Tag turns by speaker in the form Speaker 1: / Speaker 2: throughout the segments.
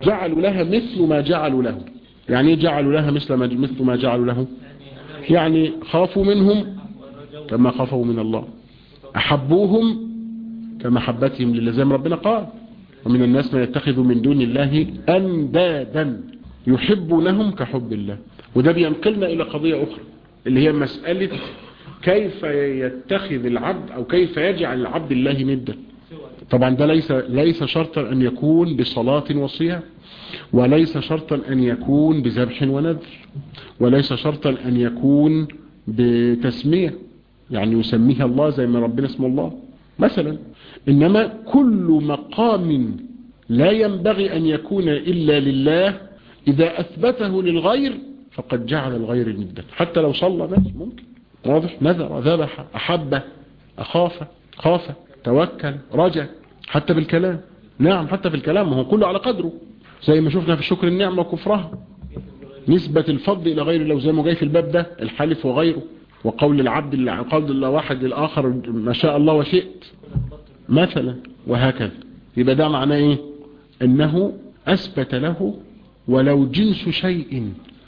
Speaker 1: جعلوا لها مثل ما جعلوا له يعني ايه جعلوا لها مثل ما مثل ما جعلوا له يعني خافوا منهم كما خافوا من الله أحبوهم كمحبتهم لله زي ما ربنا قال ومن الناس من يتخذ من دون الله أندادا يحبونهم كحب الله وده بينقلنا إلى قضية أخرى اللي هي مسألة كيف يتخذ العبد أو كيف يجعل العبد الله ندا طبعا ده ليس ليس شرطا أن يكون بصلاة وصيام وليس شرطا أن يكون بذبح ونذر وليس شرطا أن يكون بتسمية يعني يسميها الله زي ما ربنا اسمه الله مثلا إنما كل مقام لا ينبغي أن يكون إلا لله إذا أثبته للغير فقد جعل الغير ندا حتى لو صلى بس ممكن واضح نذر ذبح أحب أخاف خاف توكل رجع حتى بالكلام نعم حتى في الكلام هو كله على قدره زي ما شفنا في شكر النعمة وكفرها نسبة الفضل إلى غير الله زي ما جاي في الباب ده الحلف وغيره وقول العبد اللي قول الله واحد للآخر ما شاء الله وشئت مثلا وهكذا يبقى ده معناه ايه انه اثبت له ولو جنس شيء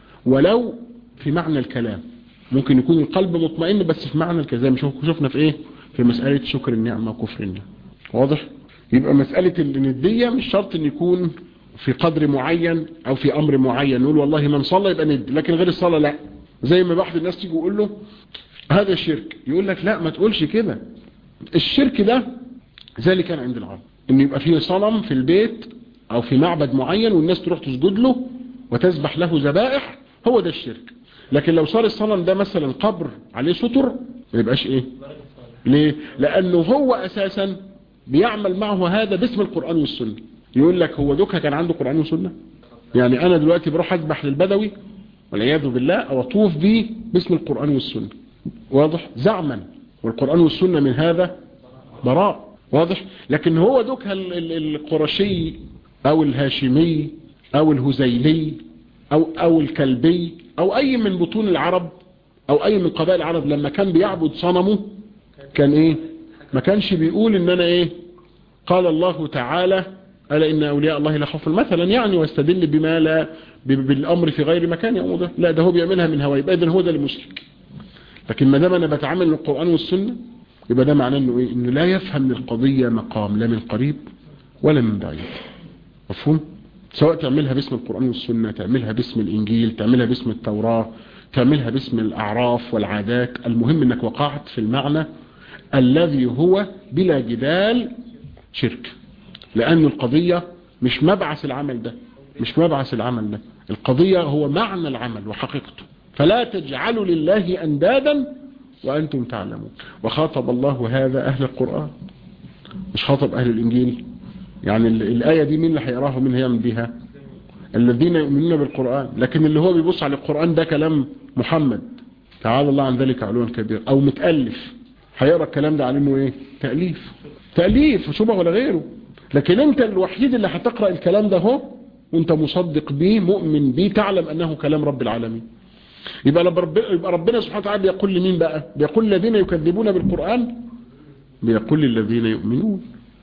Speaker 1: ولو في معنى الكلام ممكن يكون القلب مطمئن بس في معنى الكلام زي ما شفنا في ايه في مسألة شكر النعمة وكفر النعمة واضح يبقى مسألة الندية مش شرط ان يكون في قدر معين او في امر معين نقول والله من صلى يبقى ند لكن غير الصلاة لا زي ما بعض الناس تيجي يقول له هذا شرك يقول لك لا ما تقولش كده الشرك ده زي اللي كان عند العرب ان يبقى فيه صنم في البيت او في معبد معين والناس تروح تسجد له وتذبح له ذبائح هو ده الشرك لكن لو صار الصنم ده مثلا قبر عليه سطر ما يبقاش ايه ليه لانه هو اساسا بيعمل معه هذا باسم القرآن والسنة يقول لك هو دوكا كان عنده قرآن وسنة يعني انا دلوقتي بروح اذبح للبدوي والعياذ بالله او اطوف بيه باسم القرآن والسنة واضح زعما والقرآن والسنة من هذا براء واضح لكن هو دوكها القرشي او الهاشمي او الهزيلي او او الكلبي او اي من بطون العرب او اي من قبائل العرب لما كان بيعبد صنمه كان ايه ما كانش بيقول ان انا ايه قال الله تعالى ألا إن أولياء الله لا خوف مثلا يعني واستدل بما لا بالأمر في غير مكان يا ده لا ده هو بيعملها من هواي يبقى هو ده المشرك لكن ما دام أنا بتعامل القرآن والسنة يبقى ده معناه إنه إيه إنه لا يفهم القضية مقام لا من قريب ولا من بعيد مفهوم سواء تعملها باسم القرآن والسنة تعملها باسم الإنجيل تعملها باسم التوراة تعملها باسم الأعراف والعادات المهم أنك وقعت في المعنى الذي هو بلا جدال شرك لأن القضية مش مبعث العمل ده مش مبعث العمل ده القضية هو معنى العمل وحقيقته فلا تجعلوا لله أندادا وأنتم تعلمون وخاطب الله هذا أهل القرآن مش خاطب أهل الإنجيل يعني الآية دي مين اللي هيقراها ومين هيعمل بيها الذين يؤمنون بالقرآن لكن اللي هو بيبص على القرآن ده كلام محمد تعالى الله عن ذلك علوا كبير أو متألف هيقرا الكلام ده على انه ايه تأليف تأليف شبه ولا غيره لكن انت الوحيد اللي هتقرأ الكلام ده هو وانت مصدق بيه مؤمن بيه تعلم انه كلام رب العالمين يبقى, يبقى ربنا سبحانه وتعالى بيقول لمين بقى بيقول الذين يكذبون بالقرآن بيقول الذين يؤمنون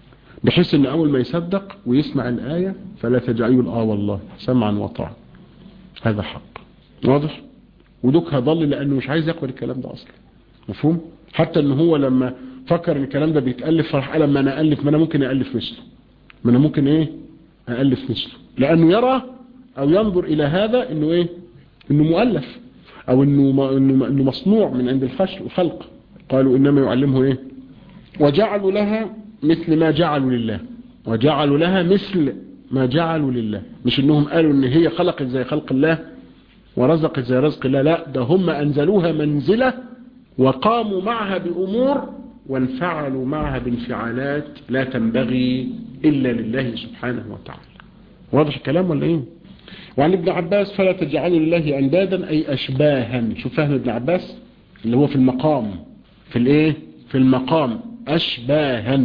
Speaker 1: بحيث ان اول ما يصدق ويسمع الآية فلا تجعلوا اه والله سمعا وطاعا هذا حق واضح ودوك هضل لانه مش عايز يقبل الكلام ده اصلا مفهوم حتى ان هو لما فكر ان الكلام ده بيتألف فرح قال لما انا ألف ما انا ممكن ألف مثله ما انا ممكن ايه ألف مثله لانه يرى او ينظر الى هذا انه ايه انه مؤلف او انه, إنه, إنه مصنوع من عند الخلق قالوا انما يعلمه ايه وجعلوا لها مثل ما جعلوا لله وجعلوا لها مثل ما جعلوا لله مش انهم قالوا ان هي خلقت زي خلق الله ورزقت زي رزق الله لا ده هم انزلوها منزلة وقاموا معها بامور وانفعلوا معها بانفعالات لا تنبغي الا لله سبحانه وتعالى واضح الكلام ولا ايه وعن ابن عباس فلا تجعلوا لله اندادا اي اشباها شوف فهم ابن عباس اللي هو في المقام في الايه في المقام أشباها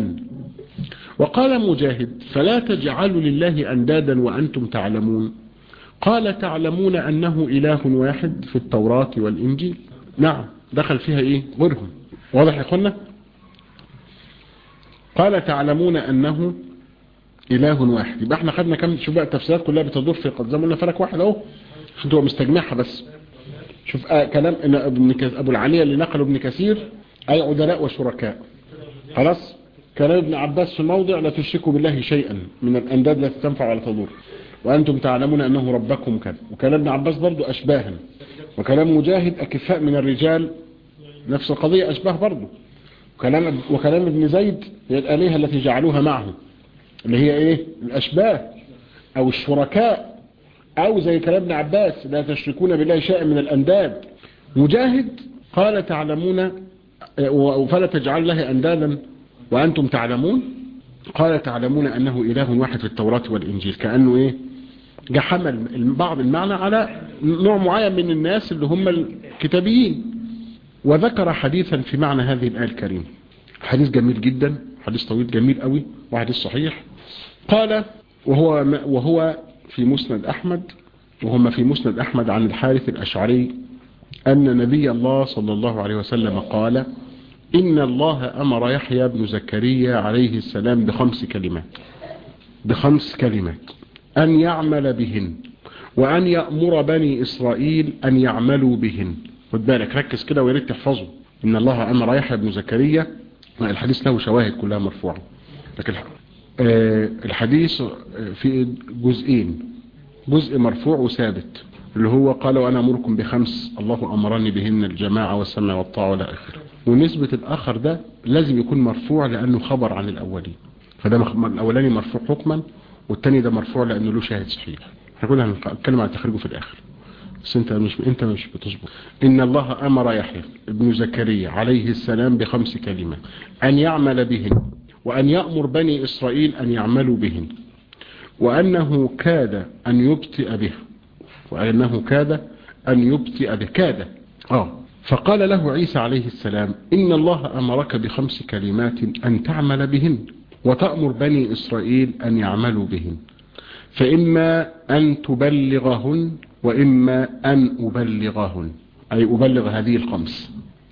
Speaker 1: وقال مجاهد فلا تجعلوا لله أندادا وأنتم تعلمون قال تعلمون أنه إله واحد في التوراة والإنجيل نعم دخل فيها إيه غيرهم واضح يا أخوانا قال تعلمون أنه إله واحد يبقى احنا خدنا كم شوف بقى التفسيرات كلها بتدور في قد زي ما قلنا فلك واحد اهو عشان تبقى مستجمعها بس شوف آه كلام إن ابن كث... ابو العالية اللي نقله ابن كثير اي عدلاء وشركاء خلاص كلام ابن عباس في الموضع لا تشركوا بالله شيئا من الانداد لا تنفع ولا تضر وانتم تعلمون انه ربكم كذا وكلام ابن عباس برضو اشباها وكلام مجاهد اكفاء من الرجال نفس القضية اشباه برضو وكلام وكلام ابن زيد هي الالهه التي جعلوها معه اللي هي ايه الاشباه او الشركاء او زي كلام ابن عباس لا تشركون بالله شيئا من الانداد مجاهد قال تعلمون فلا تجعل له اندادا وانتم تعلمون قال تعلمون انه اله واحد في التوراة والانجيل كأنه ايه جحمل بعض المعنى على نوع معين من الناس اللي هم الكتابيين وذكر حديثا في معنى هذه الآية الكريمة حديث جميل جدا حديث طويل جميل قوي وحديث صحيح قال وهو وهو في مسند أحمد وهم في مسند أحمد عن الحارث الأشعري أن نبي الله صلى الله عليه وسلم قال إن الله أمر يحيى بن زكريا عليه السلام بخمس كلمات بخمس كلمات أن يعمل بهن وأن يأمر بني إسرائيل أن يعملوا بهن خد بالك ركز كده ويا ريت تحفظه إن الله أمر يحيى بن زكريا الحديث له شواهد كلها مرفوعة لكن الحديث في جزئين جزء مرفوع وثابت اللي هو قال وأنا أمركم بخمس الله أمرني بهن الجماعة والسمع والطاعة والى آخره ونسبة الآخر ده لازم يكون مرفوع لأنه خبر عن الأولين فده الأولاني مرفوع حكما والتاني ده مرفوع لأنه له شاهد صحيح احنا كنا هنتكلم عن تخريجه في الآخر بس انت مش انت مش بتظبط ان الله امر يحيى ابن زكريا عليه السلام بخمس كلمات ان يعمل بهن وان يأمر بني اسرائيل ان يعملوا بهن وانه كاد ان يبطئ به وانه كاد ان يبطئ به كاد اه فقال له عيسى عليه السلام ان الله امرك بخمس كلمات ان تعمل بهن وتأمر بني اسرائيل ان يعملوا بهن فإما أن تبلغهن وإما أن أبلغهن أي أبلغ هذه الخمس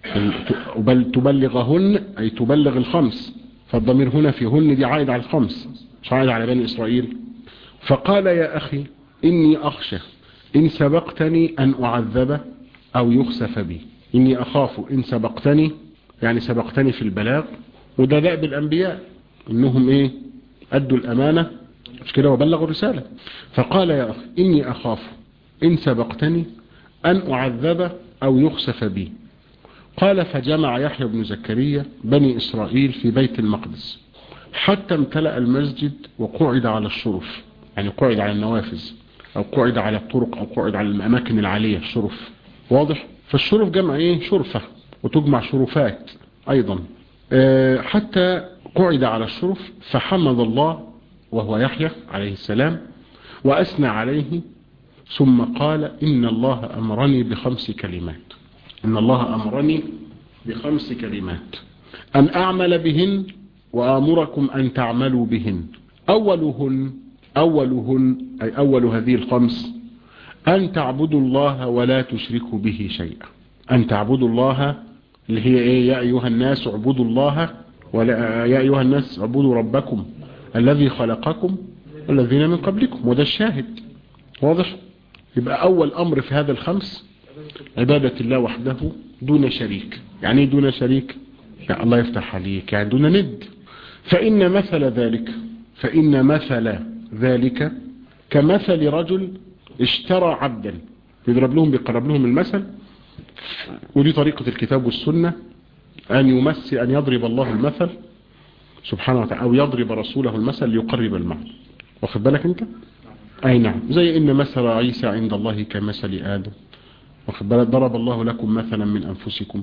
Speaker 1: تبلغهن أي تبلغ الخمس فالضمير هنا في هن دي عائد على الخمس مش عائد على بني إسرائيل فقال يا أخي إني أخشى إن سبقتني أن أعذب أو يخسف بي إني أخاف إن سبقتني يعني سبقتني في البلاغ وده دأب الأنبياء إنهم إيه أدوا الأمانة مش كده وبلغوا الرسالة فقال يا أخي إني أخاف إن سبقتني أن أعذب أو يخسف بي قال فجمع يحيى بن زكريا بني إسرائيل في بيت المقدس حتى امتلأ المسجد وقعد على الشرف يعني قعد على النوافذ أو قعد على الطرق أو قعد على الأماكن العالية الشرف واضح فالشرف جمع إيه شرفة وتجمع شرفات أيضا أه حتى قعد على الشرف فحمد الله وهو يحيى عليه السلام وأثنى عليه ثم قال إن الله أمرني بخمس كلمات إن الله أمرني بخمس كلمات أن أعمل بهن وآمركم أن تعملوا بهن أولهن أولهن أي أول هذه الخمس أن تعبدوا الله ولا تشركوا به شيئا أن تعبدوا الله اللي هي إيه يا أيها الناس اعبدوا الله ولا يا أيها الناس اعبدوا ربكم الذي خلقكم والذين من قبلكم وده الشاهد واضح يبقى أول أمر في هذا الخمس عبادة الله وحده دون شريك يعني ايه دون شريك يعني الله يفتح عليك يعني دون ند فإن مثل ذلك فإن مثل ذلك كمثل رجل اشترى عبدا يضرب لهم بيقرب لهم المثل ودي طريقة الكتاب والسنة أن يمثل أن يضرب الله المثل سبحانه وتعالى أو يضرب رسوله المثل ليقرب المعنى واخد بالك انت اي نعم زي ان مثل عيسى عند الله كمثل آدم واخد بالك ضرب الله لكم مثلا من أنفسكم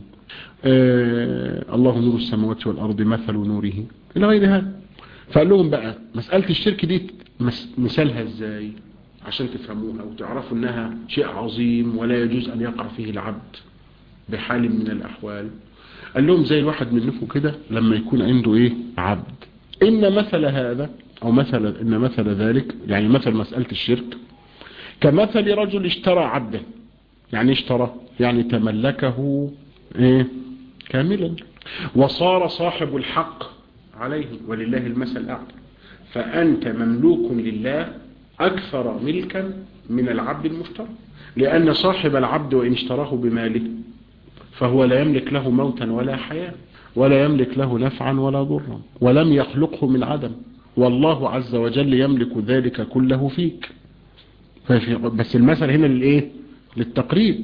Speaker 1: آه الله نور السماوات والأرض مثل نوره إلى غير هذا فقال لهم بقى مسألة الشرك دي مثالها ازاي عشان تفهموها وتعرفوا انها شيء عظيم ولا يجوز ان يقع فيه العبد بحال من الأحوال قال لهم زي الواحد منكم كده لما يكون عنده ايه عبد ان مثل هذا او مثل ان مثل ذلك يعني مثل مسألة الشرك كمثل رجل اشترى عبدا يعني اشترى يعني تملكه ايه كاملا وصار صاحب الحق عليه ولله المثل الاعلى فأنت مملوك لله أكثر ملكا من العبد المفترى لأن صاحب العبد وإن اشتراه بماله فهو لا يملك له موتا ولا حياة ولا يملك له نفعا ولا ضرا ولم يخلقه من عدم والله عز وجل يملك ذلك كله فيك بس المثل هنا للإيه للتقريب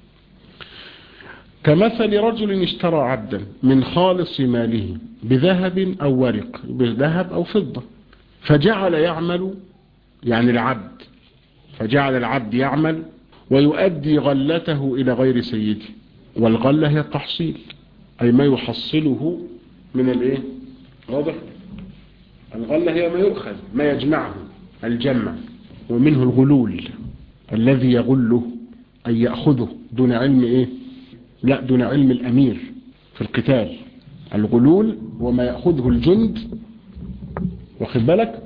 Speaker 1: كمثل رجل اشترى عبدا من خالص ماله بذهب أو ورق بذهب أو فضة فجعل يعمل يعني العبد فجعل العبد يعمل ويؤدي غلته إلى غير سيده والغلة هي التحصيل أي ما يحصله من الايه واضح الغلة هي ما يؤخذ ما يجمعه الجمع ومنه الغلول الذي يغله أي يأخذه دون علم إيه لا دون علم الأمير في القتال الغلول وما يأخذه الجند واخد بالك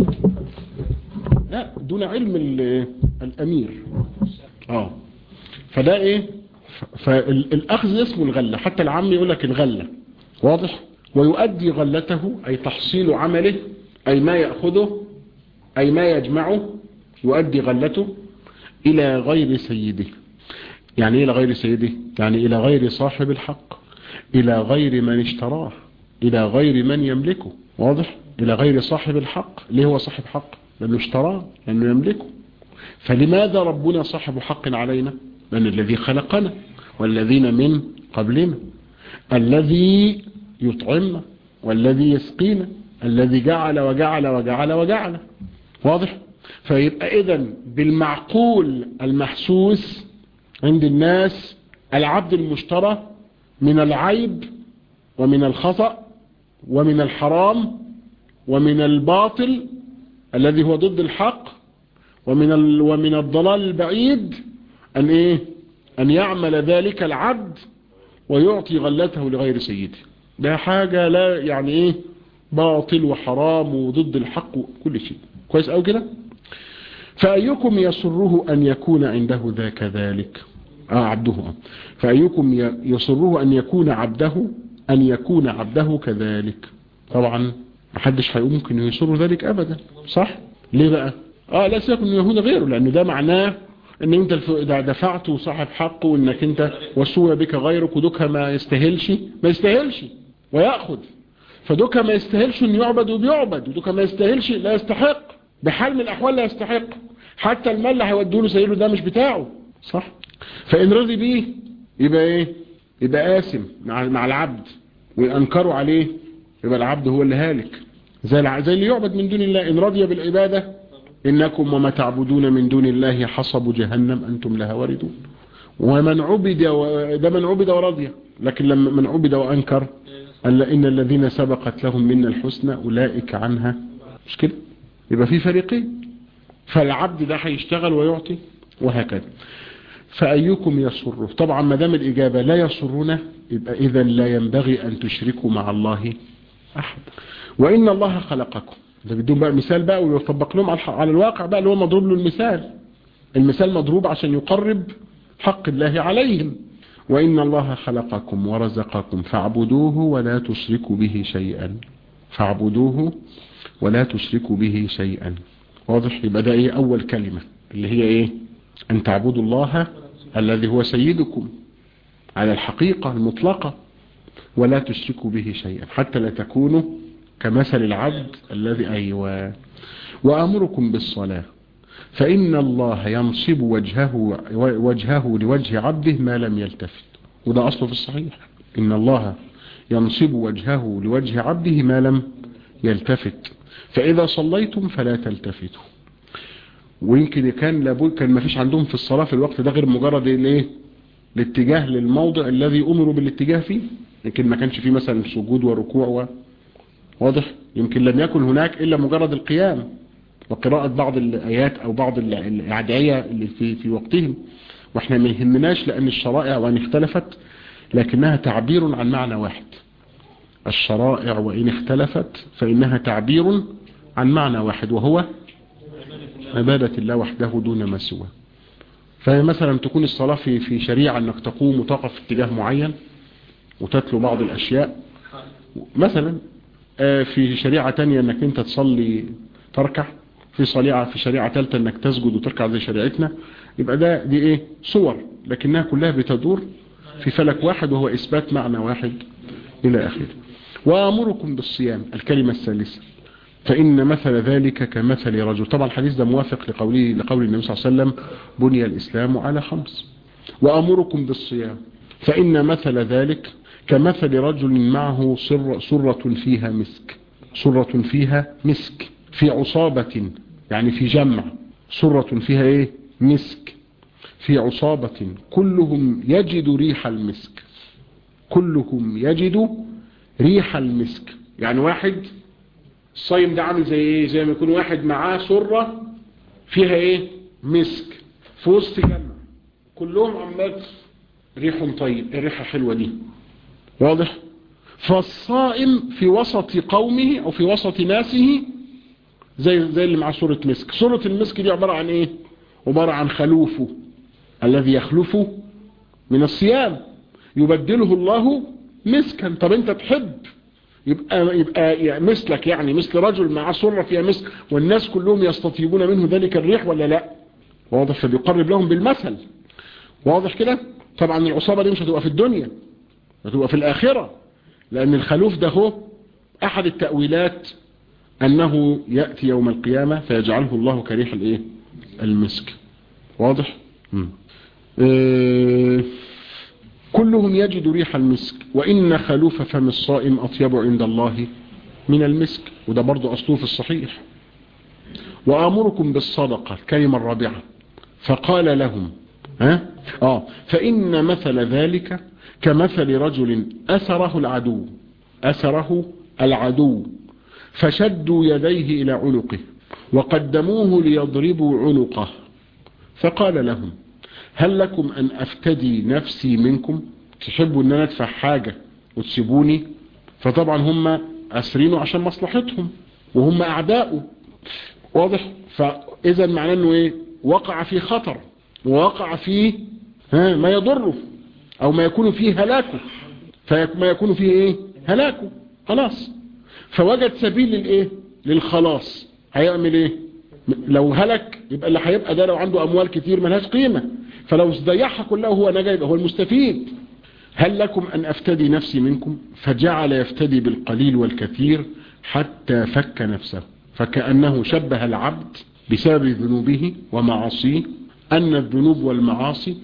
Speaker 1: لا دون علم الأمير اه فده ايه فالأخذ اسمه الغلة حتى العام يقول لك الغلة واضح ويؤدي غلته أي تحصيل عمله أي ما يأخذه أي ما يجمعه يؤدي غلته إلى غير سيده يعني إيه إلى غير سيده يعني إلى غير صاحب الحق إلى غير من اشتراه إلى غير من يملكه واضح إلى غير صاحب الحق ليه هو صاحب حق لأنه اشتراه لأنه يملكه فلماذا ربنا صاحب حق علينا لأن الذي خلقنا والذين من قبلنا الذي يطعمنا والذي يسقينا الذي جعل وجعل وجعل وجعل واضح فيبقى إذا بالمعقول المحسوس عند الناس العبد المشترى من العيب ومن الخطأ ومن الحرام ومن الباطل الذي هو ضد الحق ومن ال ومن الضلال البعيد أن إيه أن يعمل ذلك العبد ويعطي غلته لغير سيده ده حاجة لا يعني إيه باطل وحرام وضد الحق وكل شيء كويس أو كده فأيكم يسره أن يكون عنده ذاك ذلك آه عبده فأيكم يسره أن يكون عبده أن يكون عبده كذلك طبعا محدش هيمكن يسر ذلك أبدا صح ليه بقى اه لا سيكون يهود غيره لأنه ده معناه ان انت دفعت وصاحب حقه وانك انت وسوى بك غيرك ودوكها ما يستاهلش ما يستاهلش ويأخذ فدوكها ما يستاهلش ان يعبد وبيعبد ودوكها ما يستاهلش لا يستحق بحال من الاحوال لا يستحق حتى المال اللي هيودوه له سيده ده مش بتاعه صح فان رضي بيه يبقى ايه يبقى قاسم مع مع العبد وينكروا عليه يبقى العبد هو اللي هالك زي زي اللي يعبد من دون الله ان رضي بالعباده إنكم وما تعبدون من دون الله حصب جهنم أنتم لها واردون ومن عبد و... ده من عبد ورضي لكن لما من عبد وأنكر قال إن الذين سبقت لهم منا الحسنى أولئك عنها مش كده يبقى في فريقين فالعبد ده هيشتغل ويعطي وهكذا فأيكم يسره طبعا ما دام الإجابة لا يسرنا يبقى إذا لا ينبغي أن تشركوا مع الله أحد وإن الله خلقكم ده بدون بقى مثال بقى ويطبق لهم على الواقع بقى اللي هو مضروب له المثال المثال مضروب عشان يقرب حق الله عليهم وإن الله خلقكم ورزقكم فاعبدوه ولا تشركوا به شيئا فاعبدوه ولا تشركوا به شيئا واضح يبقى ده ايه أول كلمة اللي هي ايه أن تعبدوا الله الذي هو سيدكم على الحقيقة المطلقة ولا تشركوا به شيئا حتى لا تكونوا كمثل العبد الذي أيوة وأمركم بالصلاة فإن الله ينصب وجهه, وجهه لوجه عبده ما لم يلتفت وده أصله في الصحيح إن الله ينصب وجهه لوجه عبده ما لم يلتفت فإذا صليتم فلا تلتفتوا ويمكن كان لابد كان ما فيش عندهم في الصلاة في الوقت ده غير مجرد الايه الاتجاه للموضع الذي أمروا بالاتجاه فيه لكن ما كانش فيه مثلا سجود وركوع و... واضح يمكن لم يكن هناك إلا مجرد القيام وقراءة بعض الآيات أو بعض الأدعية اللي في, في وقتهم واحنا ما يهمناش لأن الشرائع وأن اختلفت لكنها تعبير عن معنى واحد الشرائع وإن اختلفت فإنها تعبير عن معنى واحد وهو عبادة الله وحده دون ما سوى فمثلا تكون الصلاة في في شريعة أنك تقوم وتقف في اتجاه معين وتتلو بعض الأشياء مثلا في شريعة تانية انك انت تصلي تركع في صليعة في شريعة ثالثة انك تسجد وتركع زي شريعتنا يبقى ده دي ايه صور لكنها كلها بتدور في فلك واحد وهو اثبات معنى واحد الى اخره وامركم بالصيام الكلمة الثالثة فإن مثل ذلك كمثل رجل طبعا الحديث ده موافق لقوله لقول النبي صلى الله عليه وسلم بني الإسلام على خمس وأمركم بالصيام فإن مثل ذلك كمثل رجل معه سر سرة فيها مسك سرة فيها مسك في عصابة يعني في جمع سرة فيها ايه مسك في عصابة كلهم يجد ريح المسك كلهم يجد ريح المسك يعني واحد الصايم ده عامل زي ايه زي ما يكون واحد معاه سرة فيها ايه مسك في وسط جمع كلهم عمال ريح طيب الريحة حلوة دي واضح فالصائم في وسط قومه او في وسط ناسه زي زي اللي معاه سورة مسك سورة المسك دي عبارة عن ايه عبارة عن خلوفه الذي يخلفه من الصيام يبدله الله مسكا طب انت تحب يبقى يبقى مثلك يعني مثل رجل معاه سرة فيها مسك والناس كلهم يستطيبون منه ذلك الريح ولا لا واضح فبيقرب لهم بالمثل واضح كده طبعا العصابة دي مش هتبقى في الدنيا هتبقى في الآخرة لأن الخلوف ده هو أحد التأويلات أنه يأتي يوم القيامة فيجعله الله كريح الإيه المسك واضح إيه كلهم يجد ريح المسك وإن خلوف فم الصائم أطيب عند الله من المسك وده برضو أصله في الصحيح وآمركم بالصدقة الكلمة الرابعة فقال لهم ها؟ آه فإن مثل ذلك كمثل رجل أسره العدو أسره العدو فشدوا يديه إلى عنقه وقدموه ليضربوا عنقه فقال لهم هل لكم أن أفتدي نفسي منكم تحبوا أن أنا أدفع حاجة وتسيبوني فطبعا هم أسرينه عشان مصلحتهم وهم أعداؤه واضح فإذا معناه أنه إيه وقع في خطر ووقع فيه ها ما يضره أو ما يكون فيه هلاكه فما يكون فيه إيه هلاكه خلاص فوجد سبيل للإيه للخلاص هيعمل إيه لو هلك يبقى اللي هيبقى ده لو عنده أموال كتير ملهاش قيمة فلو ضيعها كلها وهو نجا يبقى هو المستفيد هل لكم أن أفتدي نفسي منكم فجعل يفتدي بالقليل والكثير حتى فك نفسه فكأنه شبه العبد بسبب ذنوبه ومعاصيه أن الذنوب والمعاصي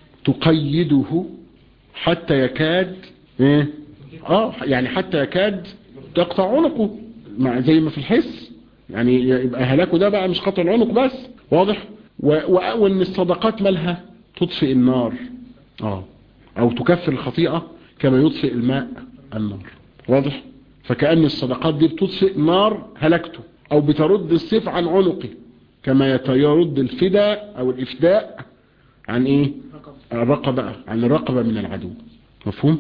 Speaker 1: تقيده حتى يكاد إيه؟ آه يعني حتى يكاد تقطع عنقه مع زي ما في الحس يعني يبقى هلاكه ده بقى مش قطع العنق بس واضح وان الصدقات مالها تطفئ النار اه او تكفر الخطيئة كما يطفئ الماء النار واضح فكأن الصدقات دي بتطفئ نار هلكته او بترد السيف عن عنقه كما يرد الفداء او الافداء عن ايه الرقبة عن الرقبة من العدو مفهوم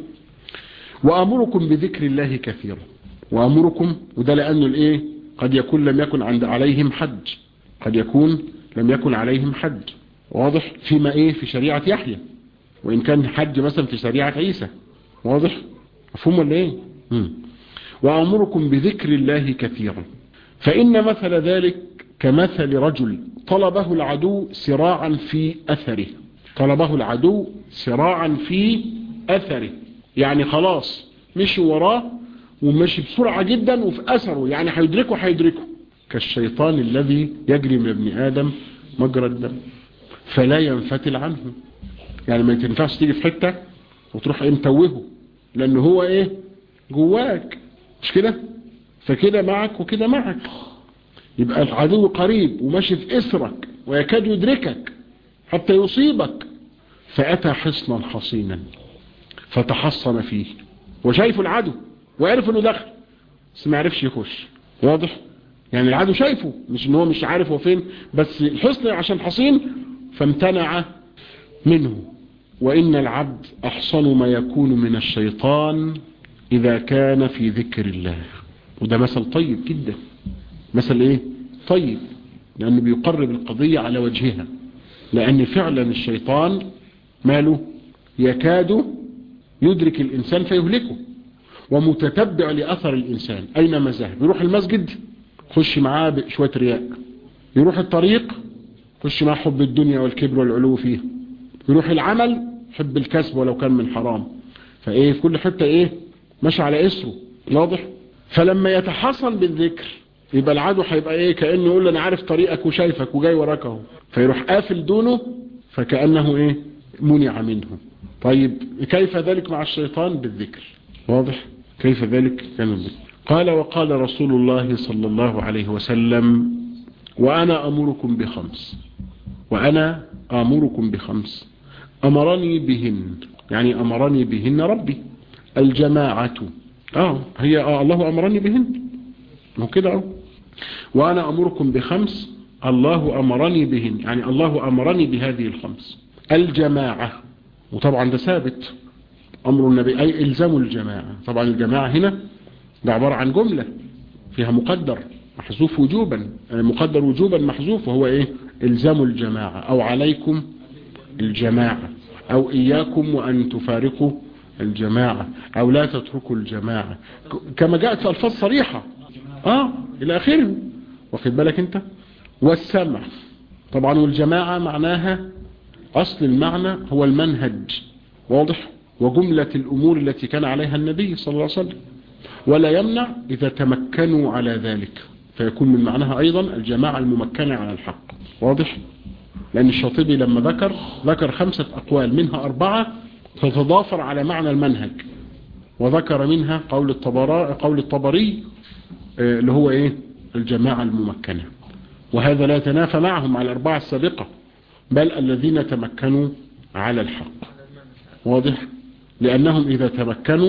Speaker 1: وامركم بذكر الله كثيرا وامركم وده لانه الايه قد يكون لم يكن عند عليهم حج قد يكون لم يكن عليهم حج واضح فيما ايه في شريعة يحيى وان كان حج مثلا في شريعة عيسى واضح مفهوم ولا ايه مم. وامركم بذكر الله كثيرا فان مثل ذلك كمثل رجل طلبه العدو سراعا في اثره طلبه العدو سراعا في اثره يعني خلاص مشي وراه ومشي بسرعة جدا وفي اثره يعني هيدركه هيدركه كالشيطان الذي يجري من ابن ادم مجرى الدم فلا ينفتل عنه يعني ما تنفعش تيجي في حتة وتروح ايه متوهه لان هو ايه جواك مش كده فكده معك وكده معك يبقى العدو قريب وماشي في اسرك ويكاد يدركك حتى يصيبك فأتى حصنا حصينا فتحصن فيه وشايف العدو وعرف انه دخل بس ما عرفش يخش واضح يعني العدو شايفه مش ان هو مش عارف هو فين بس الحصن عشان حصين فامتنع منه وإن العبد أحصن ما يكون من الشيطان إذا كان في ذكر الله وده مثل طيب جدا مثل إيه طيب لأنه بيقرب القضية على وجهها لأن فعلا الشيطان ماله يكاد يدرك الإنسان فيهلكه ومتتبع لأثر الإنسان أينما ذهب يروح المسجد خش معاه شوية رياء يروح الطريق خش معاه حب الدنيا والكبر والعلو فيه يروح العمل حب الكسب ولو كان من حرام فايه في كل حتة ايه ماشي على اسره واضح فلما يتحصن بالذكر يبقى العدو هيبقى ايه كأنه يقول انا عارف طريقك وشايفك وجاي وراك اهو فيروح قافل دونه فكأنه ايه منع منه طيب كيف ذلك مع الشيطان بالذكر واضح كيف ذلك كان بالذكر قال وقال رسول الله صلى الله عليه وسلم وأنا أمركم بخمس وأنا آمركم بخمس أمرني بهن يعني أمرني بهن ربي الجماعة آه هي آه الله أمرني بهن مو كده أهو وأنا أمركم بخمس الله أمرني بهن يعني الله أمرني بهذه الخمس الجماعة وطبعا ده ثابت أمر النبي أي إلزام الجماعة طبعا الجماعة هنا ده عبارة عن جملة فيها مقدر محذوف وجوبا مقدر وجوبا محذوف وهو إيه إلزام الجماعة أو عليكم الجماعة أو إياكم وأن تفارقوا الجماعة أو لا تتركوا الجماعة كما جاءت في ألفاظ صريحة آه إلى آخره واخد بالك أنت والسمع طبعا والجماعة معناها أصل المعنى هو المنهج واضح وجملة الأمور التي كان عليها النبي صلى الله عليه وسلم ولا يمنع إذا تمكنوا على ذلك فيكون من معناها أيضا الجماعة الممكنة على الحق واضح لأن الشاطبي لما ذكر ذكر خمسة أقوال منها أربعة تتضافر على معنى المنهج وذكر منها قول الطبراء قول الطبري اللي هو إيه الجماعة الممكنة وهذا لا يتنافى معهم على الأربعة السابقة بل الذين تمكنوا على الحق واضح لأنهم إذا تمكنوا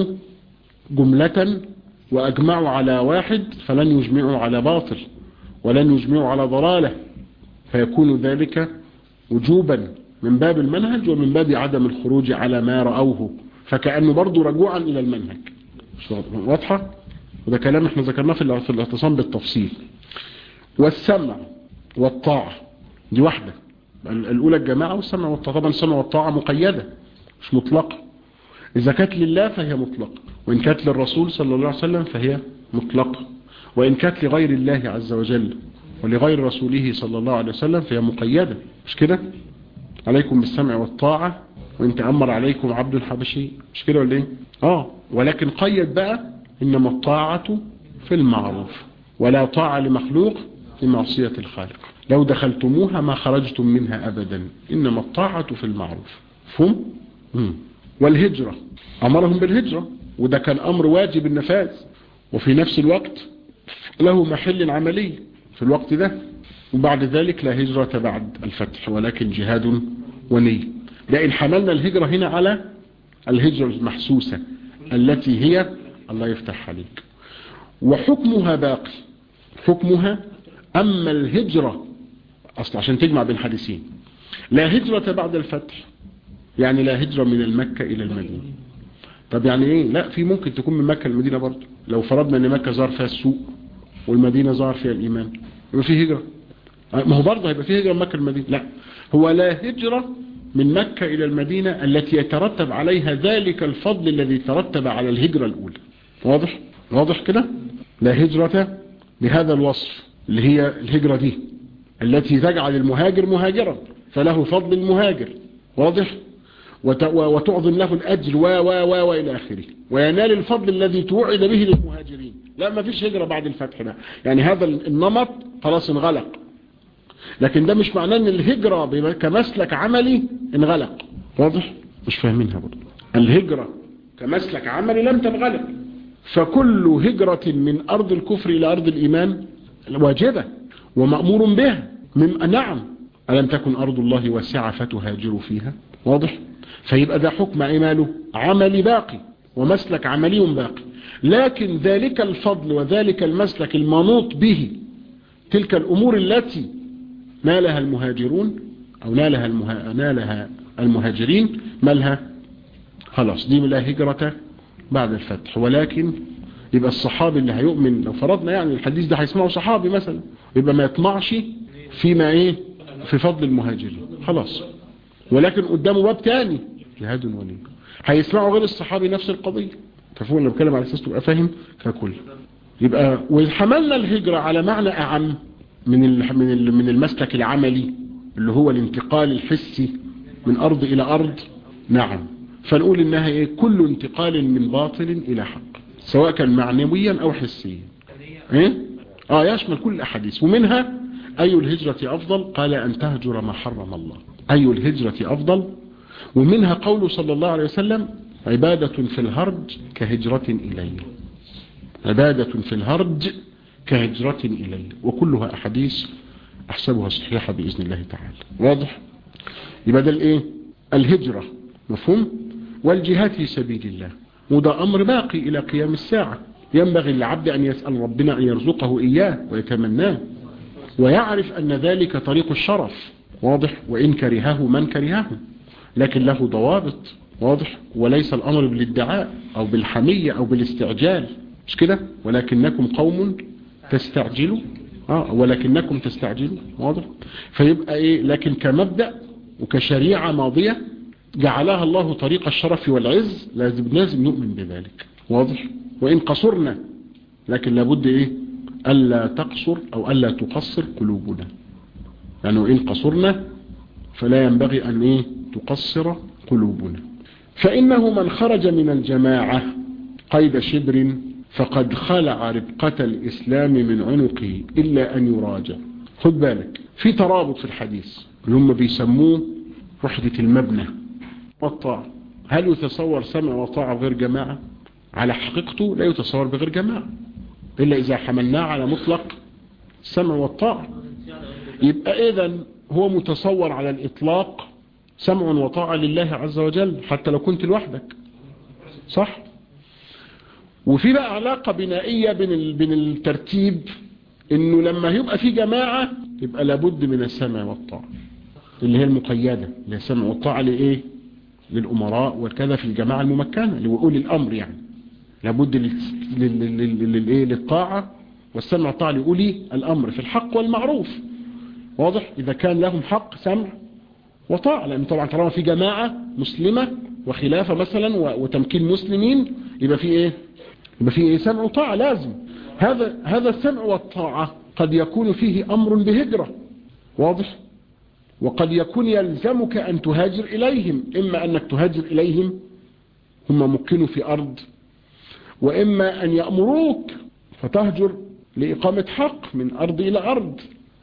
Speaker 1: جملة وأجمعوا على واحد فلن يجمعوا على باطل ولن يجمعوا على ضلالة فيكون ذلك وجوبا من باب المنهج ومن باب عدم الخروج على ما رأوه فكأنه برضو رجوعا إلى المنهج واضحة وده كلام احنا ذكرناه في الاعتصام بالتفصيل والسمع والطاعة دي واحدة الأولى الجماعة والسمع والطاعة طبعا السمع والطاعة مقيدة مش مطلقة إذا كانت لله فهي مطلقة وإن كانت للرسول صلى الله عليه وسلم فهي مطلقة وإن كانت لغير الله عز وجل ولغير رسوله صلى الله عليه وسلم فهي مقيدة مش كده عليكم بالسمع والطاعة وإن تأمر عليكم عبد حبشي مش كده ولا ايه آه ولكن قيد بقى إنما الطاعة في المعروف ولا طاعة لمخلوق في معصية الخالق لو دخلتموها ما خرجتم منها أبدا إنما الطاعة في المعروف فهم؟ مم. والهجرة أمرهم بالهجرة وده كان أمر واجب النفاذ وفي نفس الوقت له محل عملي في الوقت ده وبعد ذلك لا هجرة بعد الفتح ولكن جهاد ونية لأن حملنا الهجرة هنا على الهجرة المحسوسة التي هي الله يفتح عليك وحكمها باقي حكمها أما الهجرة أصلا عشان تجمع بين حديثين لا هجرة بعد الفتح يعني لا هجرة من المكة إلى المدينة طب يعني ايه لا في ممكن تكون من مكة المدينة برضه لو فرضنا ان مكة ظهر فيها السوق والمدينة ظهر فيها الإيمان يبقى في هجرة ما هو برضه هيبقى في هجرة من مكة المدينة لا هو لا هجرة من مكة إلى المدينة التي يترتب عليها ذلك الفضل الذي ترتب على الهجرة الأولى واضح واضح كده لا هجرة بهذا الوصف اللي هي الهجرة دي التي تجعل المهاجر مهاجرا فله فضل المهاجر واضح وتعظم له الأجر و و و وإلى آخره وينال الفضل الذي توعد به للمهاجرين لا ما فيش هجرة بعد الفتح ده يعني هذا النمط خلاص انغلق لكن ده مش معناه ان الهجرة كمسلك عملي انغلق واضح مش فاهمينها برضه الهجرة كمسلك عملي لم تنغلق فكل هجرة من أرض الكفر إلى أرض الإيمان واجبة ومأمور بها من نعم ألم تكن أرض الله واسعة فتهاجروا فيها واضح فيبقى ده حكم عماله عملي باقي ومسلك عملي باقي لكن ذلك الفضل وذلك المسلك المنوط به تلك الأمور التي نالها المهاجرون أو نالها, المها... نالها المهاجرين مالها خلاص دي لا هجرة بعد الفتح ولكن يبقى الصحابي اللي هيؤمن لو فرضنا يعني الحديث ده هيسمعه صحابي مثلا يبقى ما يطمعش فيما ايه في فضل المهاجرين خلاص ولكن قدامه باب تاني جهاد ولي هيسمعوا غير الصحابي نفس القضية تفهم انا بتكلم على اساس تبقى فاهم ككل يبقى وحملنا الهجرة على معنى اعم من من من المسلك العملي اللي هو الانتقال الحسي من ارض الى ارض نعم فنقول انها ايه كل انتقال من باطل الى حق سواء كان معنويا او حسيا ايه اه يشمل كل الاحاديث ومنها اي الهجرة افضل قال ان تهجر ما حرم الله اي الهجرة افضل ومنها قول صلى الله عليه وسلم عبادة في الهرج كهجرة إلي عبادة في الهرج كهجرة إلي وكلها أحاديث أحسبها صحيحة بإذن الله تعالى واضح يبقى ده الإيه الهجرة مفهوم والجهاد في سبيل الله وده أمر باقي إلى قيام الساعة ينبغي للعبد أن يسأل ربنا أن يرزقه إياه ويتمناه ويعرف أن ذلك طريق الشرف واضح وإن كرهه من كرهه لكن له ضوابط واضح وليس الأمر بالادعاء أو بالحمية أو بالاستعجال مش كده ولكنكم قوم تستعجلوا آه ولكنكم تستعجلوا واضح فيبقى إيه لكن كمبدأ وكشريعة ماضية جعلها الله طريق الشرف والعز لازم لازم نؤمن بذلك واضح وإن قصرنا لكن لابد إيه ألا تقصر أو ألا تقصر قلوبنا يعني وإن قصرنا فلا ينبغي أن إيه تقصر قلوبنا فإنه من خرج من الجماعة قيد شبر فقد خلع ربقة الإسلام من عنقه إلا أن يراجع خد بالك في ترابط في الحديث اللي هم بيسموه وحدة المبنى والطاعة هل يتصور سمع وطاعة غير جماعة على حقيقته لا يتصور بغير جماعة إلا إذا حملناه على مطلق السمع والطاعة يبقى إذن هو متصور على الإطلاق سمع وطاعة لله عز وجل حتى لو كنت لوحدك صح وفي بقى علاقة بنائية بين بين الترتيب انه لما يبقى في جماعة يبقى لابد من السمع والطاعة اللي هي المقيدة اللي هي السمع والطاعة لإيه للأمراء وكذا في الجماعة الممكنة لأولي الأمر يعني لابد للإيه للطاعة والسمع والطاعة لأولي الأمر في الحق والمعروف واضح إذا كان لهم حق سمع وطاعة لأن طبعا طالما في جماعة مسلمة وخلافة مثلا وتمكين مسلمين يبقى في ايه يبقى في ايه سمع وطاعة لازم هذا هذا السمع والطاعة قد يكون فيه أمر بهجرة واضح وقد يكون يلزمك أن تهاجر إليهم إما أنك تهاجر إليهم هم مكنوا في أرض وإما أن يأمروك فتهجر لإقامة حق من أرض إلى أرض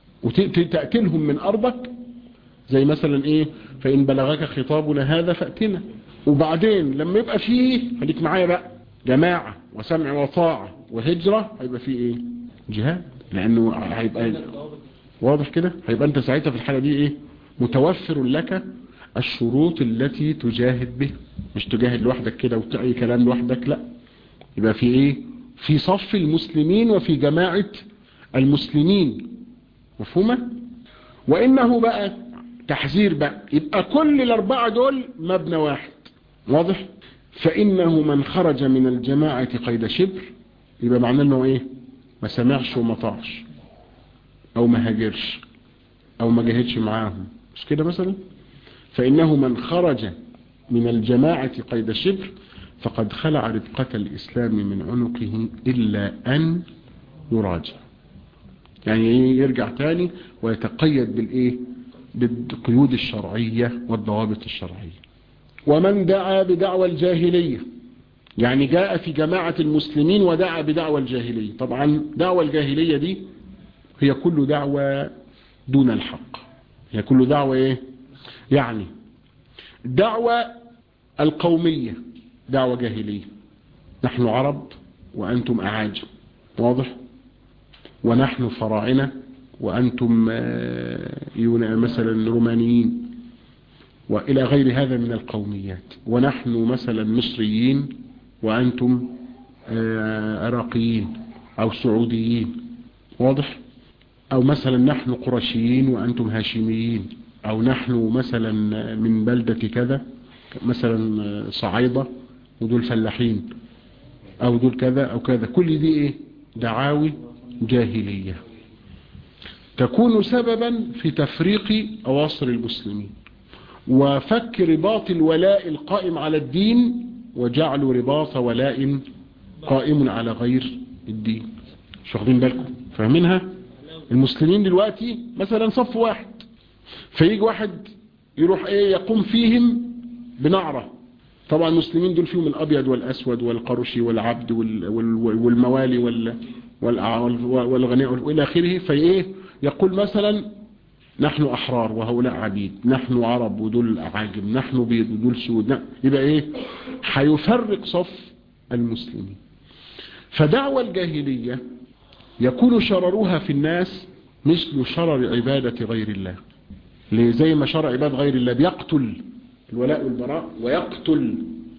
Speaker 1: وتأكلهم من أرضك زي مثلا ايه فإن بلغك خطابنا هذا فأتنا وبعدين لما يبقى فيه خليك معايا بقى جماعة وسمع وطاعة وهجرة هيبقى فيه ايه جهاد لانه هيبقى واضح كده هيبقى انت ساعتها في الحالة دي ايه متوفر لك الشروط التي تجاهد به مش تجاهد لوحدك كده وتعي كلام لوحدك لا يبقى في ايه في صف المسلمين وفي جماعة المسلمين مفهومة وانه بقى تحذير بقى يبقى كل الاربعة دول مبنى واحد واضح فانه من خرج من الجماعة قيد شبر يبقى معناه انه ايه ما سمعش وما طاعش او ما هاجرش او ما جاهدش معاهم مش كده مثلا فانه من خرج من الجماعة قيد شبر فقد خلع ربقة الاسلام من عنقه الا ان يراجع يعني يرجع تاني ويتقيد بالايه بالقيود الشرعية والضوابط الشرعية ومن دعا بدعوى الجاهلية يعني جاء في جماعة المسلمين ودعا بدعوى الجاهلية طبعا دعوى الجاهلية دي هي كل دعوة دون الحق هي كل دعوة ايه يعني دعوة القومية دعوة جاهلية نحن عرب وأنتم أعاجم واضح ونحن فراعنة وأنتم مثلا رومانيين وإلى غير هذا من القوميات ونحن مثلا مصريين وأنتم عراقيين أو سعوديين واضح أو مثلا نحن قرشيين وأنتم هاشميين أو نحن مثلا من بلدة كذا مثلا صعيدة ودول فلاحين أو دول كذا أو كذا كل دي إيه دعاوي جاهلية تكون سببا في تفريق أواصر المسلمين وفك رباط الولاء القائم على الدين وجعلوا رباط ولاء قائم على غير الدين مش واخدين بالكم فاهمينها المسلمين دلوقتي مثلا صف واحد فيجي واحد يروح ايه يقوم فيهم بنعرة طبعا المسلمين دول فيهم الابيض والاسود والقرشي والعبد والموالي وال والغنيء والى اخره فايه يقول مثلا نحن احرار وهؤلاء عبيد نحن عرب ودول عاجم نحن بيض ودول سود يبقى ايه هيفرق صف المسلمين فدعوة الجاهلية يكون شررها في الناس مثل شرر عبادة غير الله ليه زي ما شرع عباد غير الله بيقتل الولاء والبراء ويقتل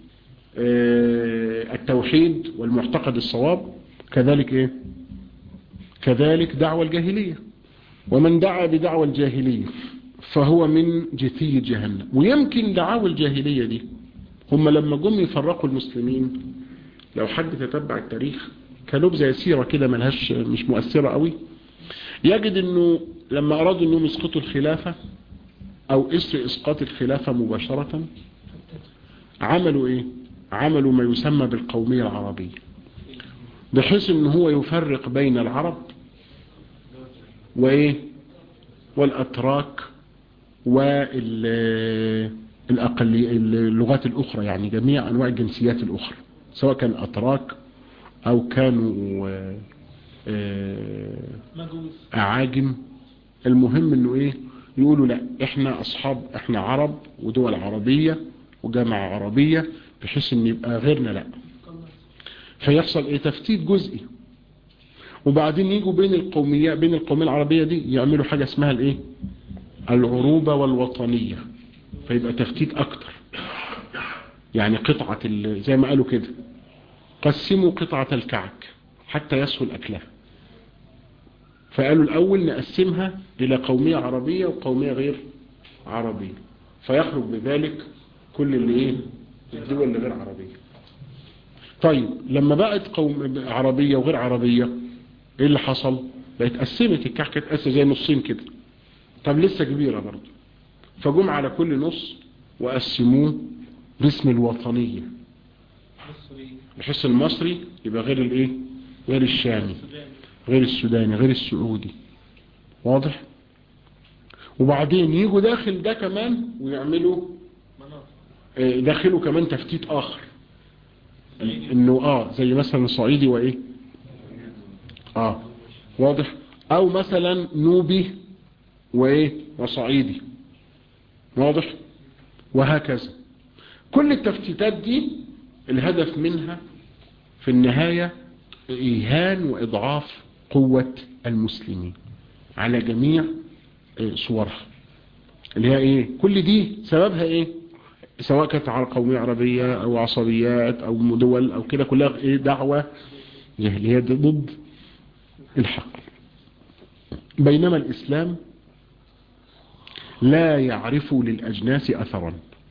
Speaker 1: التوحيد والمعتقد الصواب كذلك ايه كذلك دعوة الجاهلية ومن دعا بدعوة الجاهلية فهو من جثي جهنم ويمكن دعاوى الجاهلية دي هم لما جم يفرقوا المسلمين لو حد تتبع التاريخ كنبذة يسيرة كده ملهاش مش مؤثرة قوي يجد انه لما ارادوا انهم يسقطوا الخلافة او اسر اسقاط الخلافة مباشرة عملوا ايه عملوا ما يسمى بالقومية العربية بحيث ان هو يفرق بين العرب وايه والاتراك والأقلي اللغات الاخرى يعني جميع انواع الجنسيات الاخرى سواء كان اتراك او كانوا اعاجم المهم انه ايه يقولوا لا احنا اصحاب احنا عرب ودول عربية وجامعة عربية بحيث ان يبقى غيرنا لا فيحصل ايه تفتيت جزئي وبعدين يجوا بين القومية بين القومية العربية دي يعملوا حاجة اسمها الايه العروبة والوطنية فيبقى تفتيت اكتر يعني قطعة زي ما قالوا كده قسموا قطعة الكعك حتى يسهل اكلها فقالوا الاول نقسمها الى قومية عربية وقومية غير عربية فيخرج بذلك كل اللي ايه الدول اللي غير عربية طيب لما بقت قوم عربية وغير عربية ايه اللي حصل بقت قسمت الكعكة تقسم زي نصين كده طب لسه كبيرة برضه فجم على كل نص وقسموه باسم الوطنية بحيث المصري يبقى غير الايه غير الشامي غير السوداني غير السعودي واضح وبعدين يجوا داخل ده كمان ويعملوا داخلوا كمان تفتيت اخر انه اه زي مثلا صعيدي وايه اه واضح او مثلا نوبي وايه وصعيدي واضح وهكذا كل التفتيتات دي الهدف منها في النهاية إيهان وإضعاف قوة المسلمين على جميع صورها اللي هي ايه كل دي سببها ايه سواء كانت على قومية عربية او عصبيات او دول او كده كلها ايه دعوة جهلية ضد الحق بينما الاسلام لا يعرف للاجناس اثرا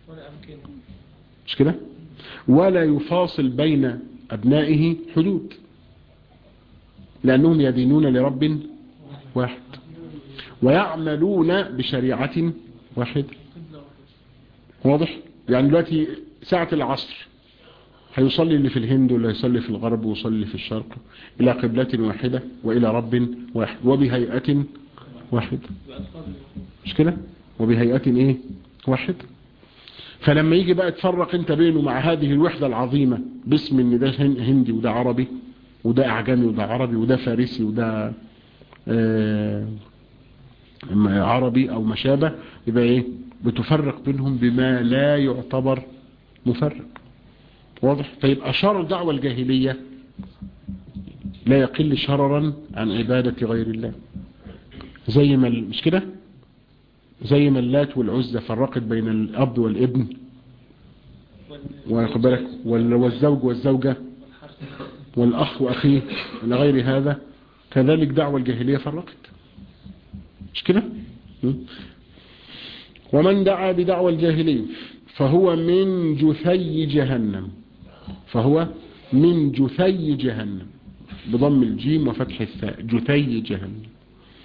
Speaker 1: مش كده ولا يفاصل بين ابنائه حدود لانهم يدينون لرب واحد ويعملون بشريعة واحدة واضح يعني دلوقتي ساعة العصر هيصلي اللي في الهند ولا يصلي في الغرب ويصلي في الشرق إلى قبلة واحدة وإلى رب واحد وبهيئة واحدة مش كده وبهيئة ايه واحد فلما يجي بقى تفرق انت بينه مع هذه الوحدة العظيمة باسم ان ده هندي وده عربي وده اعجمي وده عربي وده فارسي وده آه عربي او ما شابه يبقى ايه بتفرق بينهم بما لا يعتبر مفرق واضح فيبقى شر الدعوة الجاهلية لا يقل شررا عن عبادة غير الله زي ما مش كده زي ما اللات والعزة فرقت بين الاب والابن واخد بالك والزوج والزوجة والاخ واخيه الى غير هذا كذلك دعوة الجاهلية فرقت مش كده ومن دعا بدعوى الجاهلية فهو من جثي جهنم فهو من جثي جهنم بضم الجيم وفتح الثاء جثي جهنم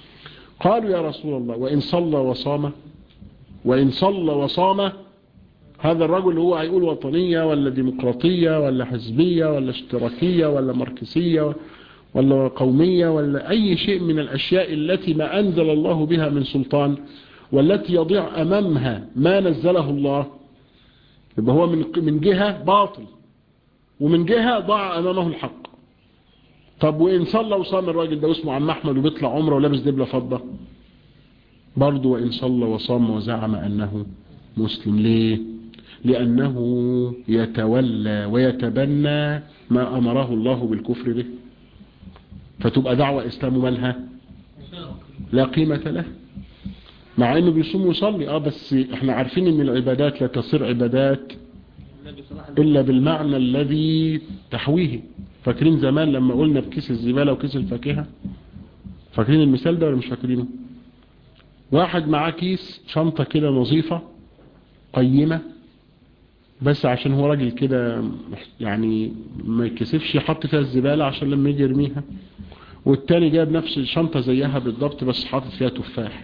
Speaker 1: قالوا يا رسول الله وإن صلى وصام وإن صلى وصام هذا الرجل هو هيقول وطنية ولا ديمقراطية ولا حزبية ولا اشتراكية ولا مركزية ولا قومية ولا أي شيء من الأشياء التي ما أنزل الله بها من سلطان والتي يضيع أمامها ما نزله الله يبقى هو من من جهة باطل ومن جهة ضاع أمامه الحق طب وإن صلى وصام الراجل ده اسمه عم أحمد وبيطلع عمره ولابس دبلة فضة برضه وإن صلى وصام وزعم أنه مسلم ليه لأنه يتولى ويتبنى ما أمره الله بالكفر به فتبقى دعوة إسلام مالها لا قيمة له مع أنه بيصوم ويصلي آه بس احنا عارفين أن العبادات لا تصير عبادات إلا بالمعنى الذي تحويه فاكرين زمان لما قلنا بكيس الزبالة وكيس الفاكهة فاكرين المثال ده ولا مش فاكرينه واحد معاه كيس شنطة كده نظيفة قيمة بس عشان هو راجل كده يعني ما يكسفش يحط فيها الزبالة عشان لما يجي يرميها والتاني جاب نفس الشنطة زيها بالضبط بس حاطط فيها تفاح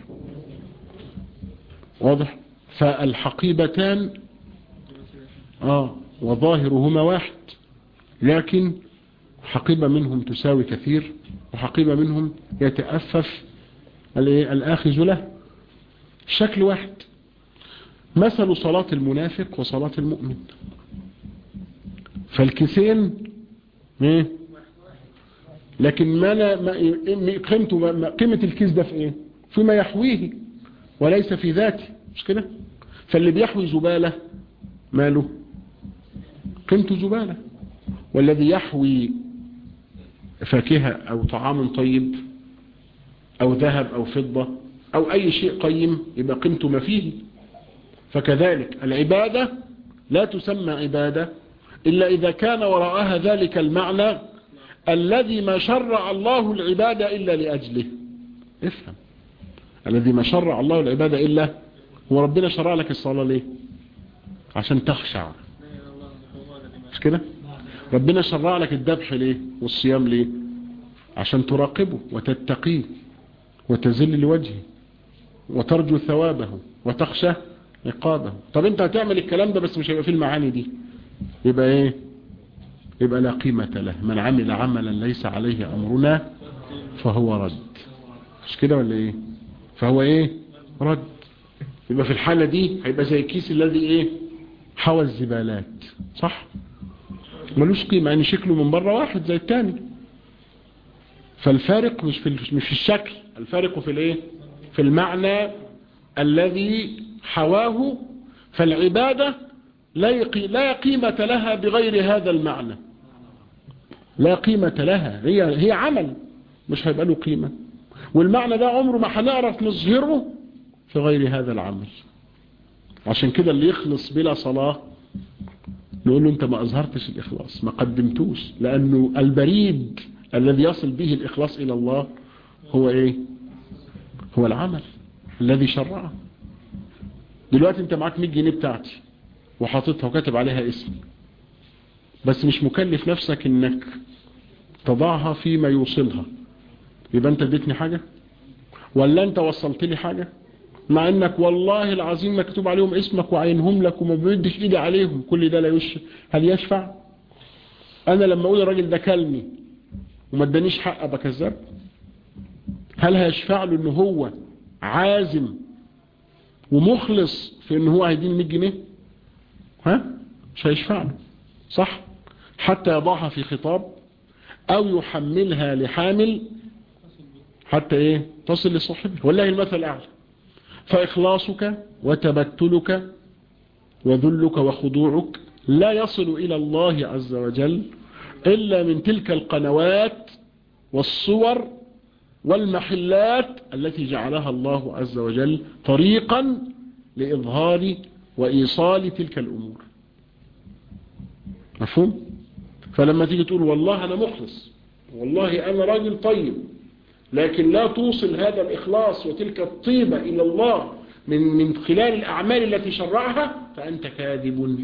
Speaker 1: واضح فالحقيبتان اه وظاهرهما واحد لكن حقيبة منهم تساوي كثير وحقيبة منهم يتأفف الآخذ له شكل واحد مثل صلاة المنافق وصلاة المؤمن فالكسين ايه لكن ما ما قيمته ما قيمة الكيس ده في ايه فيما يحويه وليس في ذاته مش كده فاللي بيحوي زبالة ماله قيمته زبالة والذي يحوي فاكهة او طعام طيب او ذهب او فضة او اي شيء قيم يبقى قيمته ما فيه فكذلك العبادة لا تسمى عبادة إلا إذا كان وراءها ذلك المعنى الذي ما شرع الله العبادة إلا لأجله افهم الذي ما شرع الله العبادة إلا هو ربنا شرع لك الصلاة ليه عشان تخشع مش كده ربنا شرع لك الذبح ليه والصيام ليه عشان تراقبه وتتقيه وتزل لوجهه وترجو ثوابه وتخشى عقابه طب انت هتعمل الكلام ده بس مش هيبقى فيه المعاني دي يبقى ايه يبقى لا قيمة له من عمل عملا ليس عليه امرنا فهو رد مش كده ولا ايه فهو ايه رد يبقى في الحالة دي هيبقى زي الكيس الذي ايه حوى الزبالات صح ملوش قيمة يعني شكله من بره واحد زي التاني فالفارق مش في مش في الشكل الفارق في الايه في المعنى الذي حواه فالعبادة لا قيمة لها بغير هذا المعنى لا قيمة لها هي هي عمل مش هيبقى له قيمة والمعنى ده عمره ما هنعرف نظهره في غير هذا العمل عشان كده اللي يخلص بلا صلاة نقول له انت ما اظهرتش الاخلاص ما قدمتوش لانه البريد الذي يصل به الاخلاص الى الله هو ايه هو العمل الذي شرعه دلوقتي انت معاك 100 جنيه بتاعتي وحاططها وكاتب عليها اسمي بس مش مكلف نفسك انك تضعها فيما يوصلها يبقى انت اديتني حاجة ولا انت وصلت لي حاجة مع انك والله العظيم مكتوب عليهم اسمك وعينهم لك وما بيدش ايدي عليهم كل ده لا يش هل يشفع انا لما اقول الراجل ده كلمي وما ادانيش حق ابقى كذاب هل هيشفع له ان هو عازم ومخلص في ان هو هيدين 100 جنيه ها مش هيشفع له صح حتى يضعها في خطاب او يحملها لحامل حتى ايه تصل لصاحبه والله المثل الاعلى فاخلاصك وتبتلك وذلك وخضوعك لا يصل الى الله عز وجل الا من تلك القنوات والصور والمحلات التي جعلها الله عز وجل طريقا لإظهار وإيصال تلك الأمور مفهوم؟ فلما تيجي تقول والله أنا مخلص والله أنا راجل طيب لكن لا توصل هذا الإخلاص وتلك الطيبة إلى الله من, من خلال الأعمال التي شرعها فأنت كاذب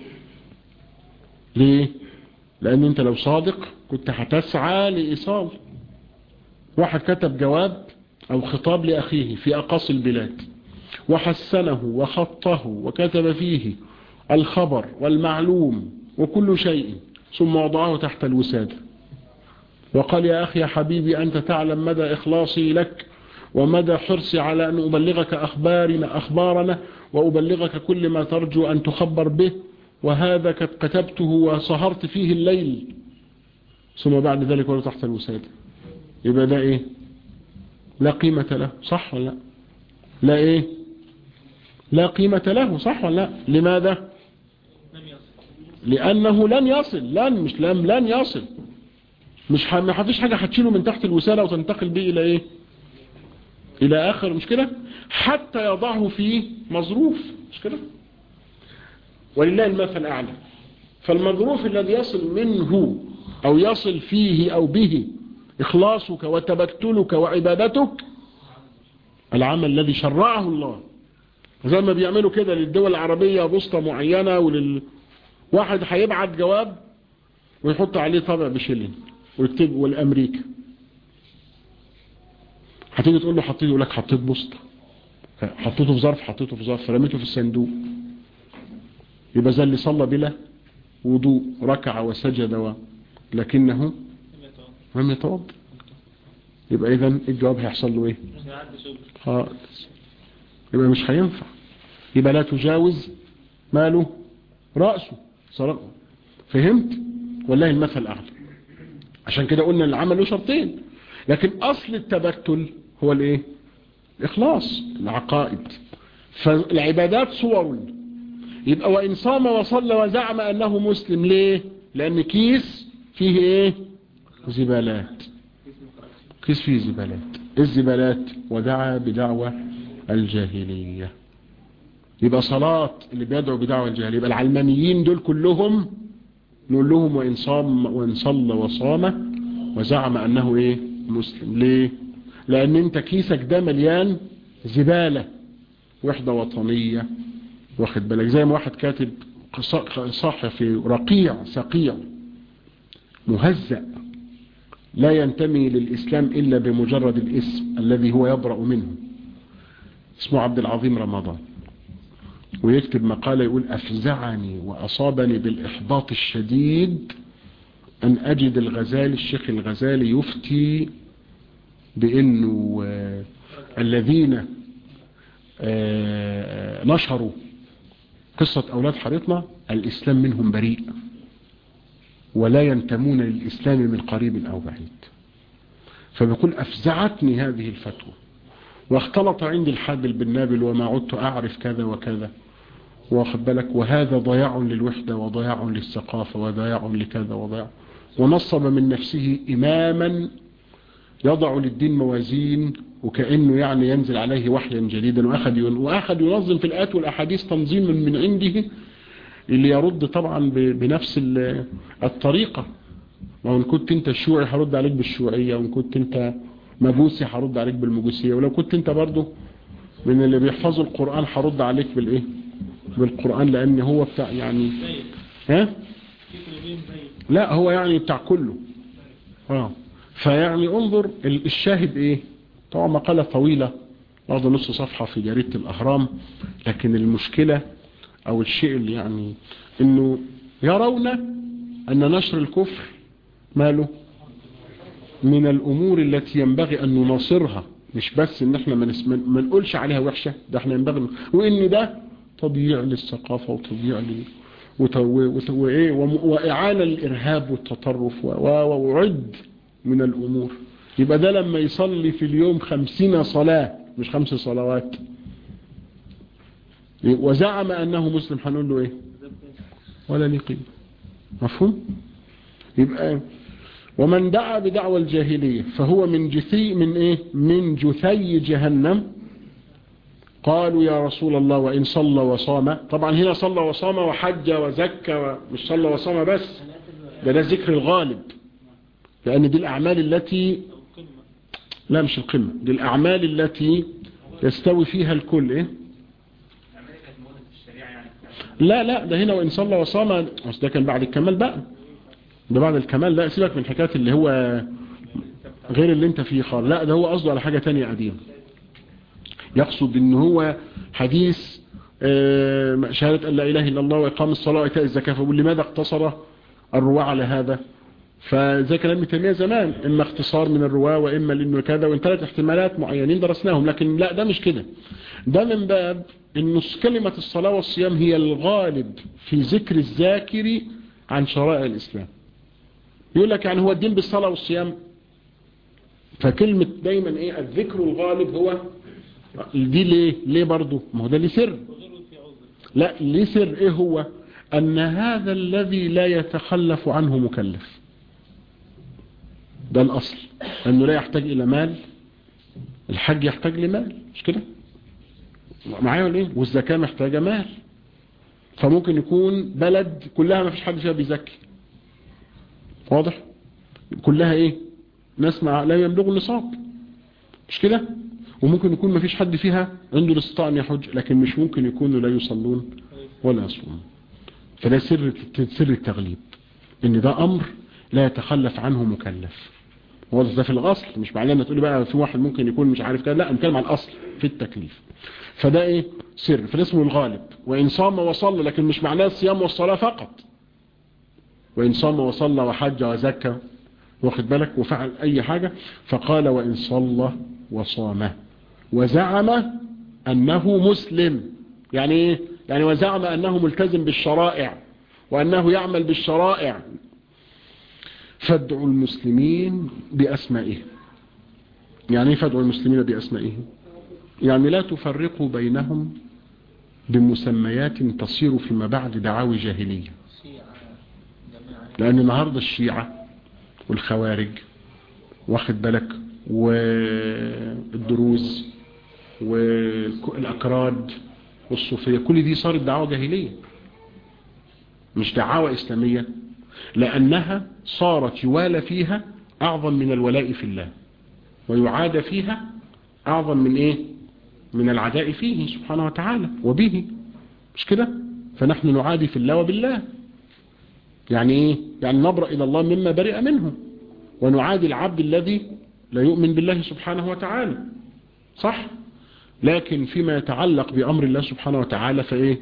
Speaker 1: ليه؟ لأن أنت لو صادق كنت هتسعى لإيصال واحد كتب جواب أو خطاب لأخيه في أقاصي البلاد وحسنه وخطه وكتب فيه الخبر والمعلوم وكل شيء ثم وضعه تحت الوسادة وقال يا أخي يا حبيبي أنت تعلم مدى إخلاصي لك ومدى حرصي على أن أبلغك أخبارنا, أخبارنا وأبلغك كل ما ترجو أن تخبر به وهذا قد كتبته وسهرت فيه الليل ثم بعد ذلك ولا تحت الوسادة يبقى ده ايه لا قيمة له صح ولا لا لا ايه لا قيمة له صح ولا لا لماذا لأنه لن يصل لن مش لن, لن يصل مش ما فيش حاجة هتشيله من تحت الوسادة وتنتقل به إلى إيه إلى آخر مش كده حتى يضعه في مظروف مش كده ولله المثل الأعلى فالمظروف الذي يصل منه أو يصل فيه أو به إخلاصك وتبتلك وعبادتك العمل الذي شرعه الله زي ما بيعملوا كده للدول العربية بسطة معينة ولل واحد هيبعت جواب ويحط عليه طابع بشلين ويكتب والأمريكا هتيجي تقول له حطيته يقول لك حطيت بسطة حطيته في ظرف حطيته في ظرف رميته في الصندوق يبقى زي اللي صلى بلا وضوء ركع وسجد و... لكنه لم يتوضا يبقى اذا الجواب هيحصل له ايه خالص يبقى مش هينفع يبقى لا تجاوز ماله رأسه صراحة. فهمت والله المثل الأعلى عشان كده قلنا العمل له شرطين لكن أصل التبتل هو الايه الإخلاص العقائد فالعبادات صور يبقى وإن صام وصلى وزعم أنه مسلم ليه لأن كيس فيه ايه زبالات كيس فيه زبالات الزبالات ودعا بدعوة الجاهلية يبقى صلاة اللي بيدعو بدعوة الجاهلية يبقى العلمانيين دول كلهم نقول لهم وإن صام وإن صلى وصام وزعم أنه إيه مسلم ليه لأن أنت كيسك ده مليان زبالة وحدة وطنية واخد بالك زي ما واحد كاتب صحفي رقيع سقيع مهزأ لا ينتمي للإسلام إلا بمجرد الاسم الذي هو يبرأ منه اسمه عبد العظيم رمضان ويكتب مقالة يقول أفزعني وأصابني بالإحباط الشديد أن أجد الغزالي الشيخ الغزالي يفتي بأنه آه الذين آه نشروا قصة أولاد حريطنا الإسلام منهم بريء ولا ينتمون للإسلام من قريب أو بعيد فبيقول أفزعتني هذه الفتوى واختلط عندي الحابل بالنابل وما عدت أعرف كذا وكذا واخد بالك وهذا ضياع للوحدة وضياع للثقافة وضياع لكذا وضياع ونصب من نفسه إماما يضع للدين موازين وكأنه يعني ينزل عليه وحيا جديدا وأخذ وأخذ ينظم في الآيات والأحاديث تنظيما من عنده اللي يرد طبعا بنفس الطريقة وإن كنت انت الشيوعي هرد عليك بالشيوعية وإن كنت انت مجوسي هرد عليك بالمجوسية ولو كنت انت برضه من اللي بيحفظوا القرآن هرد عليك بالايه بالقرآن لان هو بتاع يعني ها لا هو يعني بتاع كله اه فيعني انظر الشاهد ايه طبعا مقالة طويلة بعض نص صفحة في جريدة الاهرام لكن المشكلة او الشيء اللي يعني انه يرون ان نشر الكفر ماله من الامور التي ينبغي ان نناصرها مش بس ان احنا ما نقولش عليها وحشة ده احنا ينبغي وان ده تضييع للثقافة وتضييع لل وايه واعانة للارهاب والتطرف وعد من الامور يبقى ده لما يصلي في اليوم خمسين صلاة مش خمس صلوات وزعم انه مسلم هنقول له ايه ولا ليه قيمة مفهوم يبقى ومن دعا بدعوى الجاهلية فهو من جثي من ايه من جثي جهنم قالوا يا رسول الله وإن صلى وصام طبعا هنا صلى وصام وحج وزكى مش صلى وصام بس ده ده ذكر الغالب لأن دي الأعمال التي لا مش القمة دي الأعمال التي يستوي فيها الكل إيه؟ لا لا ده هنا وإن صلى وصام بس ده كان بعد الكمال بقى ده بعد الكمال لا سيبك من حكاية اللي هو غير اللي انت فيه خالص لا ده هو قصده على حاجة تانية قديمة يقصد ان هو حديث شهادة أن لا إله إلا الله وإقام الصلاة وإيتاء الزكاة فبقول لماذا اقتصر الرواة على هذا فزي كلام تيمية زمان إما اختصار من الرواة وإما لأنه كذا وإن ثلاث احتمالات معينين درسناهم لكن لا ده مش كده ده من باب إن كلمة الصلاة والصيام هي الغالب في ذكر الذاكر عن شرائع الإسلام يقول لك يعني هو الدين بالصلاة والصيام فكلمة دايما إيه الذكر الغالب هو دي ليه ليه برضو ما هو ده ليه سر لا ليه سر إيه هو أن هذا الذي لا يتخلف عنه مكلف ده الأصل أنه لا يحتاج إلى مال الحج يحتاج لمال مش كده معايا ولا ايه والزكاة محتاجة مال فممكن يكون بلد كلها ما فيش حد فيها بيزكي واضح كلها ايه ناس مع لا يملغوا النصاب مش كده وممكن يكون ما فيش حد فيها عنده الاستطاعة ان يحج لكن مش ممكن يكونوا لا يصلون ولا يصومون فده سر سر التغليب ان ده امر لا يتخلف عنه مكلف واضح ده في الاصل مش معناه ان تقولي بقى في واحد ممكن يكون مش عارف كده لا نتكلم عن الاصل في التكليف فده ايه سر فالاسم الغالب وان صام وصلى لكن مش معناه الصيام والصلاة فقط وان صام وصلى وحج وزكى واخد بالك وفعل اي حاجة فقال وان صلى وصام وزعم انه مسلم يعني ايه يعني وزعم انه ملتزم بالشرائع وانه يعمل بالشرائع فادعوا المسلمين باسمائهم يعني ايه فادعوا المسلمين باسمائهم يعني لا تفرقوا بينهم بمسميات تصير فيما بعد دعاوي جاهلية لأن النهاردة الشيعة والخوارج واخد بالك والدروز والأكراد والصوفية كل دي صارت دعوة جاهلية مش دعوة إسلامية لأنها صارت يوالى فيها أعظم من الولاء في الله ويعاد فيها أعظم من إيه من العداء فيه سبحانه وتعالى وبه مش كده فنحن نعادي في الله وبالله يعني ايه يعني نبرأ الى الله مما برئ منه ونعادي العبد الذي لا يؤمن بالله سبحانه وتعالى صح لكن فيما يتعلق بأمر الله سبحانه وتعالى فايه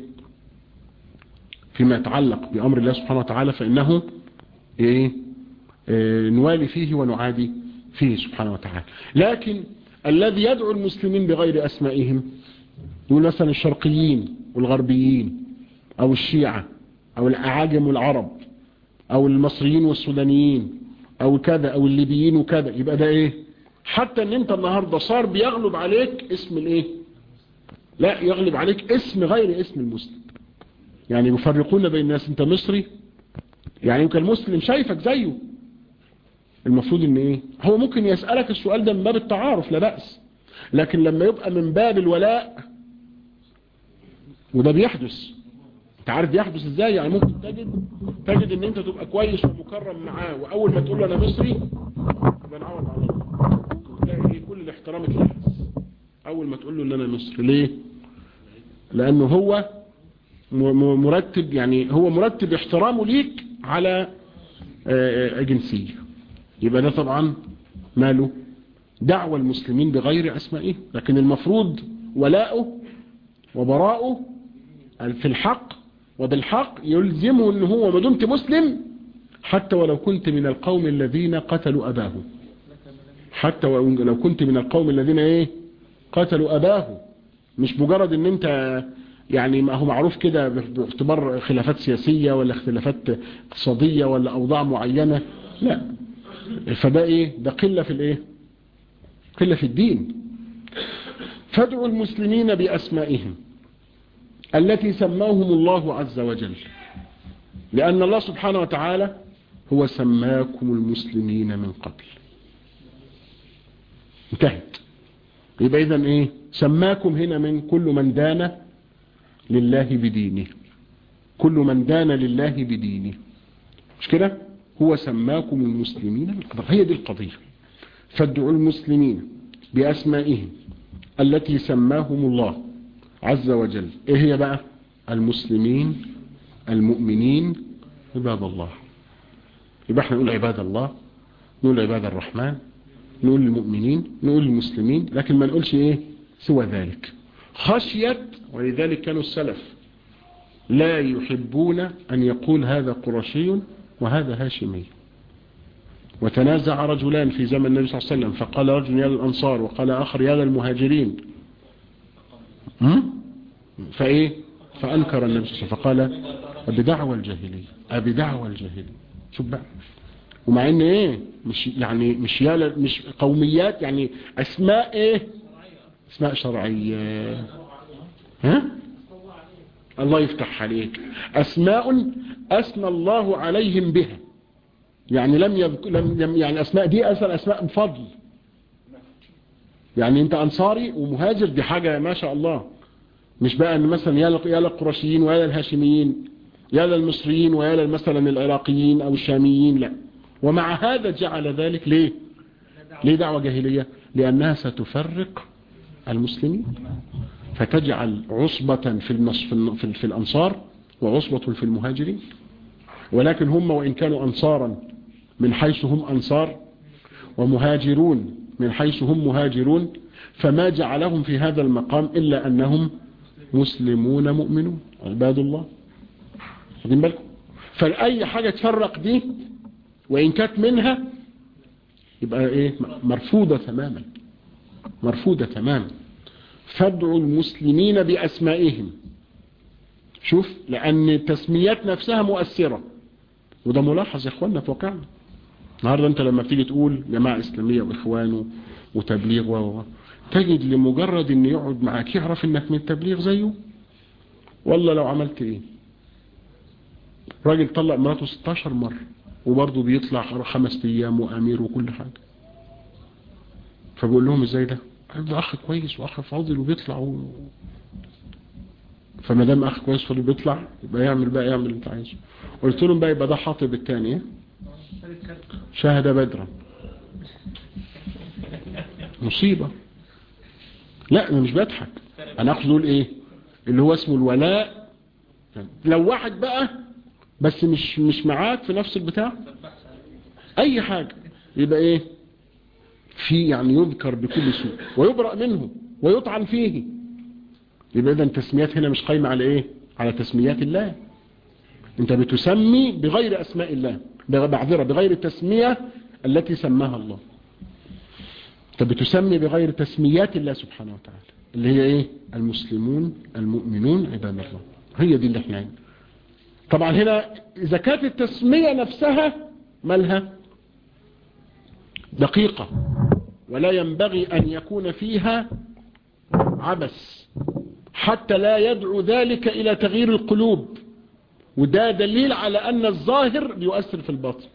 Speaker 1: فيما يتعلق بأمر الله سبحانه وتعالى فإنه ايه, إيه نوالي فيه ونعادي فيه سبحانه وتعالى لكن الذي يدعو المسلمين بغير أسمائهم يقول مثلا الشرقيين والغربيين أو الشيعة أو الأعاجم والعرب أو المصريين والسودانيين أو كذا أو الليبيين وكذا يبقى ده إيه حتى ان انت النهاردة صار بيغلب عليك اسم الايه لا يغلب عليك اسم غير اسم المسلم يعني يفرقون بين الناس انت مصري يعني يمكن المسلم شايفك زيه المفروض ان ايه هو ممكن يسألك السؤال ده من باب التعارف لا بأس لكن لما يبقى من باب الولاء وده بيحدث انت عارف بيحدث ازاي يعني ممكن تجد تجد ان انت تبقى كويس ومكرم معاه واول ما تقول له انا مصري يبقى نعوض عليك تلاقي كل الاحترام اتلحس اول ما تقول له ان انا مصري ليه لانه هو مرتب يعني هو مرتب احترامه ليك على جنسيه يبقى ده طبعا ماله دعوة المسلمين بغير أسمائه لكن المفروض ولاؤه وبراؤه في الحق وبالحق يلزمه أنه هو ما دمت مسلم حتى ولو كنت من القوم الذين قتلوا أباه حتى ولو كنت من القوم الذين ايه قتلوا أباه مش مجرد ان انت يعني ما هو معروف كده باعتبار خلافات سياسية ولا اختلافات اقتصادية ولا أوضاع معينة لا فده ايه ده قلة في الايه قلة في الدين فادعوا المسلمين بأسمائهم التي سماهم الله عز وجل لأن الله سبحانه وتعالى هو سماكم المسلمين من قبل انتهت يبقى إذن إيه سماكم هنا من كل من دان لله بدينه كل من دان لله بدينه مش كده هو سماكم المسلمين من قبل هي دي القضية فادعوا المسلمين بأسمائهم التي سماهم الله عز وجل ايه هي بقى المسلمين المؤمنين عباد الله يبقى احنا نقول عباد الله نقول عباد الرحمن نقول المؤمنين نقول المسلمين لكن ما نقولش ايه سوى ذلك خشية ولذلك كانوا السلف لا يحبون أن يقول هذا قرشي وهذا هاشمي وتنازع رجلان في زمن النبي صلى الله عليه وسلم فقال رجل يا للأنصار وقال آخر يا للمهاجرين فإيه فأنكر النبي صلى الله عليه وسلم فقال بدعوى الجاهلية أبدعوى الجاهلية شوف بقى ومع ان ايه مش يعني مش يالا مش قوميات يعني اسماء ايه اسماء شرعية ها الله يفتح عليك اسماء اثنى الله عليهم بها يعني لم يذكر لم يعني اسماء دي اصلا اسماء فضل يعني انت انصاري ومهاجر دي حاجة ما شاء الله مش بقى ان مثلا يا يا للقرشيين ويا للهاشميين يا للمصريين ويا مثلا العراقيين او الشاميين لا ومع هذا جعل ذلك ليه ليه دعوة جاهلية لأنها ستفرق المسلمين فتجعل عصبة في, النص في, في الأنصار وعصبة في المهاجرين ولكن هم وإن كانوا أنصارا من حيث هم أنصار ومهاجرون من حيث هم مهاجرون فما جعلهم في هذا المقام إلا أنهم مسلمون مؤمنون عباد الله خدين بالكم فأي حاجة تفرق دي وإن كانت منها يبقى إيه مرفوضة تماما مرفوضة تماما فادعوا المسلمين بأسمائهم شوف لأن التسميات نفسها مؤثرة وده ملاحظ يا اخوانا في واقعنا النهاردة انت لما بتيجي تقول جماعة اسلامية واخوانه وتبليغ و تجد لمجرد ان يقعد معاك يعرف انك من التبليغ زيه والله لو عملت ايه راجل طلق مراته 16 مرة وبرضه بيطلع خمس ايام وامير وكل حاجة فبقول لهم ازاي ده ده اخ كويس واخ فاضل وبيطلع و... فما دام اخ كويس فاضل بيطلع يبقى يعمل بقى يعمل اللي انت عايزه قلت لهم بقى يبقى ده حاطب الثاني شاهد بدرا مصيبة لا انا مش بضحك انا اقصد اقول ايه اللي هو اسمه الولاء لو واحد بقى بس مش مش معاك في نفس البتاع اي حاجة يبقى ايه في يعني يذكر بكل سوء ويبرأ منه ويطعن فيه يبقى اذا التسميات هنا مش قايمة على ايه على تسميات الله انت بتسمي بغير اسماء الله بعذرة بغير التسمية التي سماها الله انت بتسمي بغير تسميات الله سبحانه وتعالى اللي هي ايه المسلمون المؤمنون عباد الله هي دي اللي احنا عين. طبعا هنا اذا كانت التسمية نفسها مالها دقيقة ولا ينبغي ان يكون فيها عبث حتى لا يدعو ذلك الى تغيير القلوب وده دليل على ان الظاهر يؤثر في الباطن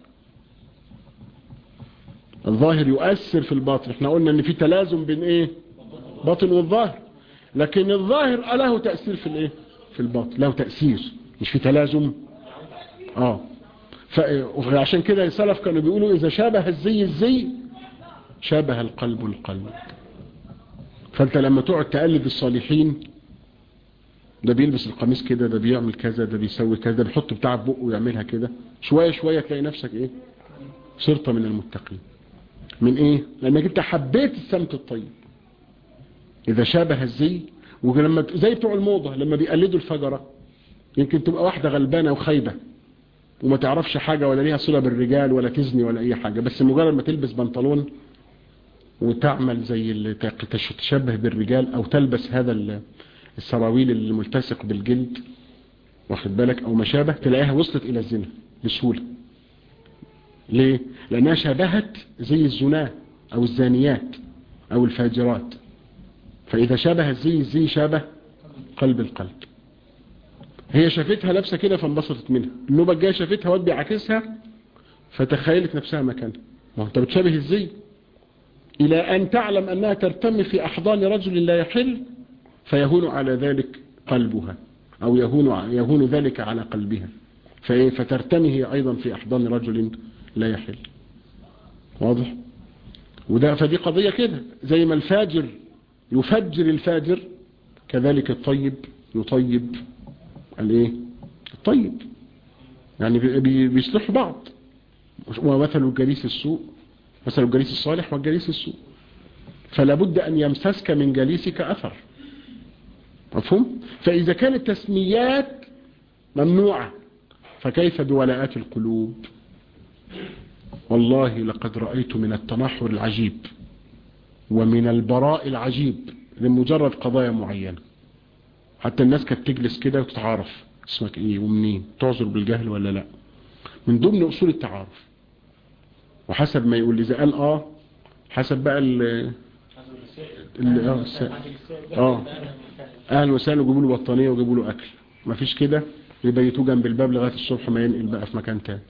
Speaker 1: الظاهر يؤثر في الباطن احنا قلنا ان في تلازم بين ايه باطن والظاهر لكن الظاهر له تأثير في الايه في الباطن له تأثير مش في تلازم اه فعشان كده السلف كانوا بيقولوا اذا شابه الزي الزي شابه القلب القلب فانت لما تقعد تقلد الصالحين ده بيلبس القميص كده ده بيعمل كذا ده بيسوي كذا ده بيحط بتاع في بقه ويعملها كده شوية شوية تلاقي نفسك ايه صرت من المتقين من ايه لانك انت حبيت السمت الطيب اذا شابه الزي ولما زي بتوع الموضة لما بيقلدوا الفجرة يمكن تبقى واحدة غلبانة وخايبة وما تعرفش حاجة ولا ليها صلة بالرجال ولا تزني ولا اي حاجة بس مجرد ما تلبس بنطلون وتعمل زي اللي تشبه بالرجال او تلبس هذا السراويل الملتصق بالجلد واخد بالك او ما شابه تلاقيها وصلت الى الزنا بسهولة ليه لانها شابهت زي الزناة او الزانيات او الفاجرات فاذا شابه الزي الزي شابه قلب القلب هي شافتها لابسه كده فانبسطت منها النوبة الجاية شافتها واد بيعاكسها فتخيلت نفسها مكانها ما انت بتشابه الزي الى ان تعلم انها ترتمي في احضان رجل لا يحل فيهون على ذلك قلبها او يهون, يهون ذلك على قلبها فترتمي هي ايضا في احضان رجل لا يحل واضح وده فدي قضية كده زي ما الفاجر يفجر الفاجر كذلك الطيب يطيب الايه الطيب يعني بيصلحوا بعض ومثل الجليس السوء مثل الجليس الصالح والجليس السوء فلا بد ان يمسسك من جليسك اثر مفهوم فإذا كانت تسميات ممنوعة فكيف بولاءات القلوب والله لقد رأيت من التنحر العجيب ومن البراء العجيب لمجرد قضايا معينة حتى الناس كانت تجلس كده وتتعارف اسمك ايه ومنين تعذر بالجهل ولا لا من ضمن اصول التعارف وحسب ما يقول اذا قال اه حسب بقى ال ال اه الس- اه اهل وسهلا وجيبوا له بطانيه وجيبوا له اكل مفيش كده يبيتوه جنب الباب لغايه الصبح ما ينقل بقى في مكان تاني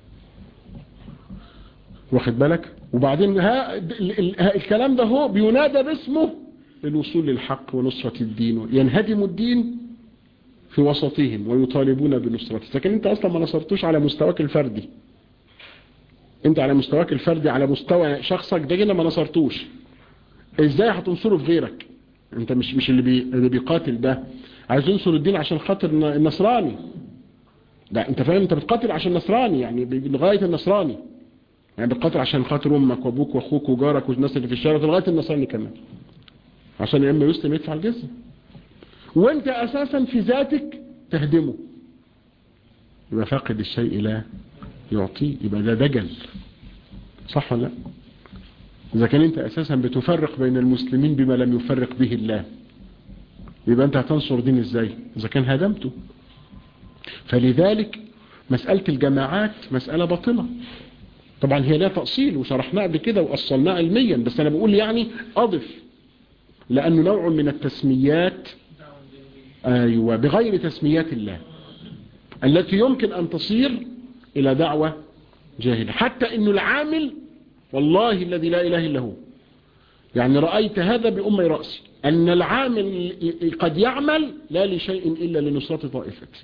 Speaker 1: واخد بالك وبعدين ها ال- ال- ها الكلام ده هو بينادى باسمه للوصول للحق ونصرة الدين ينهدم الدين في وسطهم ويطالبون بنصرته لكن انت اصلا ما نصرتوش على مستواك الفردي انت على مستواك الفردي على مستوى شخصك ده هنا ما نصرتوش ازاي هتنصره في غيرك انت مش مش اللي, بي اللي بيقاتل ده عايز ينصر الدين عشان خاطر الن- النصراني لا انت فاهم انت بتقاتل عشان نصراني يعني ب- لغايه النصراني يعني بتقاتل عشان خاطر امك وابوك واخوك وجارك والناس اللي في الشارع لغايه النصراني كمان عشان يا اما يسلم يدفع الجزيه وانت اساسا في ذاتك تهدمه يبقى فاقد الشيء لا يعطيه يبقى ده دجل صح ولا لا اذا كان انت اساسا بتفرق بين المسلمين بما لم يفرق به الله يبقى انت هتنصر دين ازاي اذا كان هدمته فلذلك مسألة الجماعات مسألة باطلة طبعا هي لها تأصيل وشرحناها قبل كده وأصلناها علميا بس أنا بقول يعني أضف لأنه نوع من التسميات أيوة بغير تسميات الله التي يمكن أن تصير إلى دعوة جاهلة حتى أنه العامل والله الذي لا إله إلا هو يعني رأيت هذا بأمي رأسي أن العامل قد يعمل لا لشيء إلا لنصرة طائفته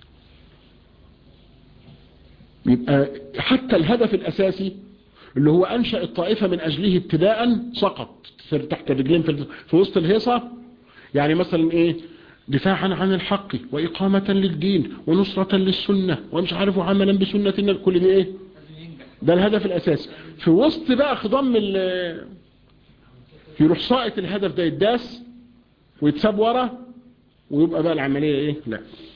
Speaker 1: يبقى حتى الهدف الأساسي اللي هو أنشأ الطائفة من أجله ابتداء سقط تحت الرجلين في, في وسط الهيصة يعني مثلا إيه دفاعا عن الحق وإقامة للدين ونصرة للسنة ومش عارف عملا بسنة النبي كل ده إيه ده الهدف الأساسي في وسط بقى خضم يروح ساقط الهدف ده يتداس ويتساب ورا ويبقى بقى العملية إيه لا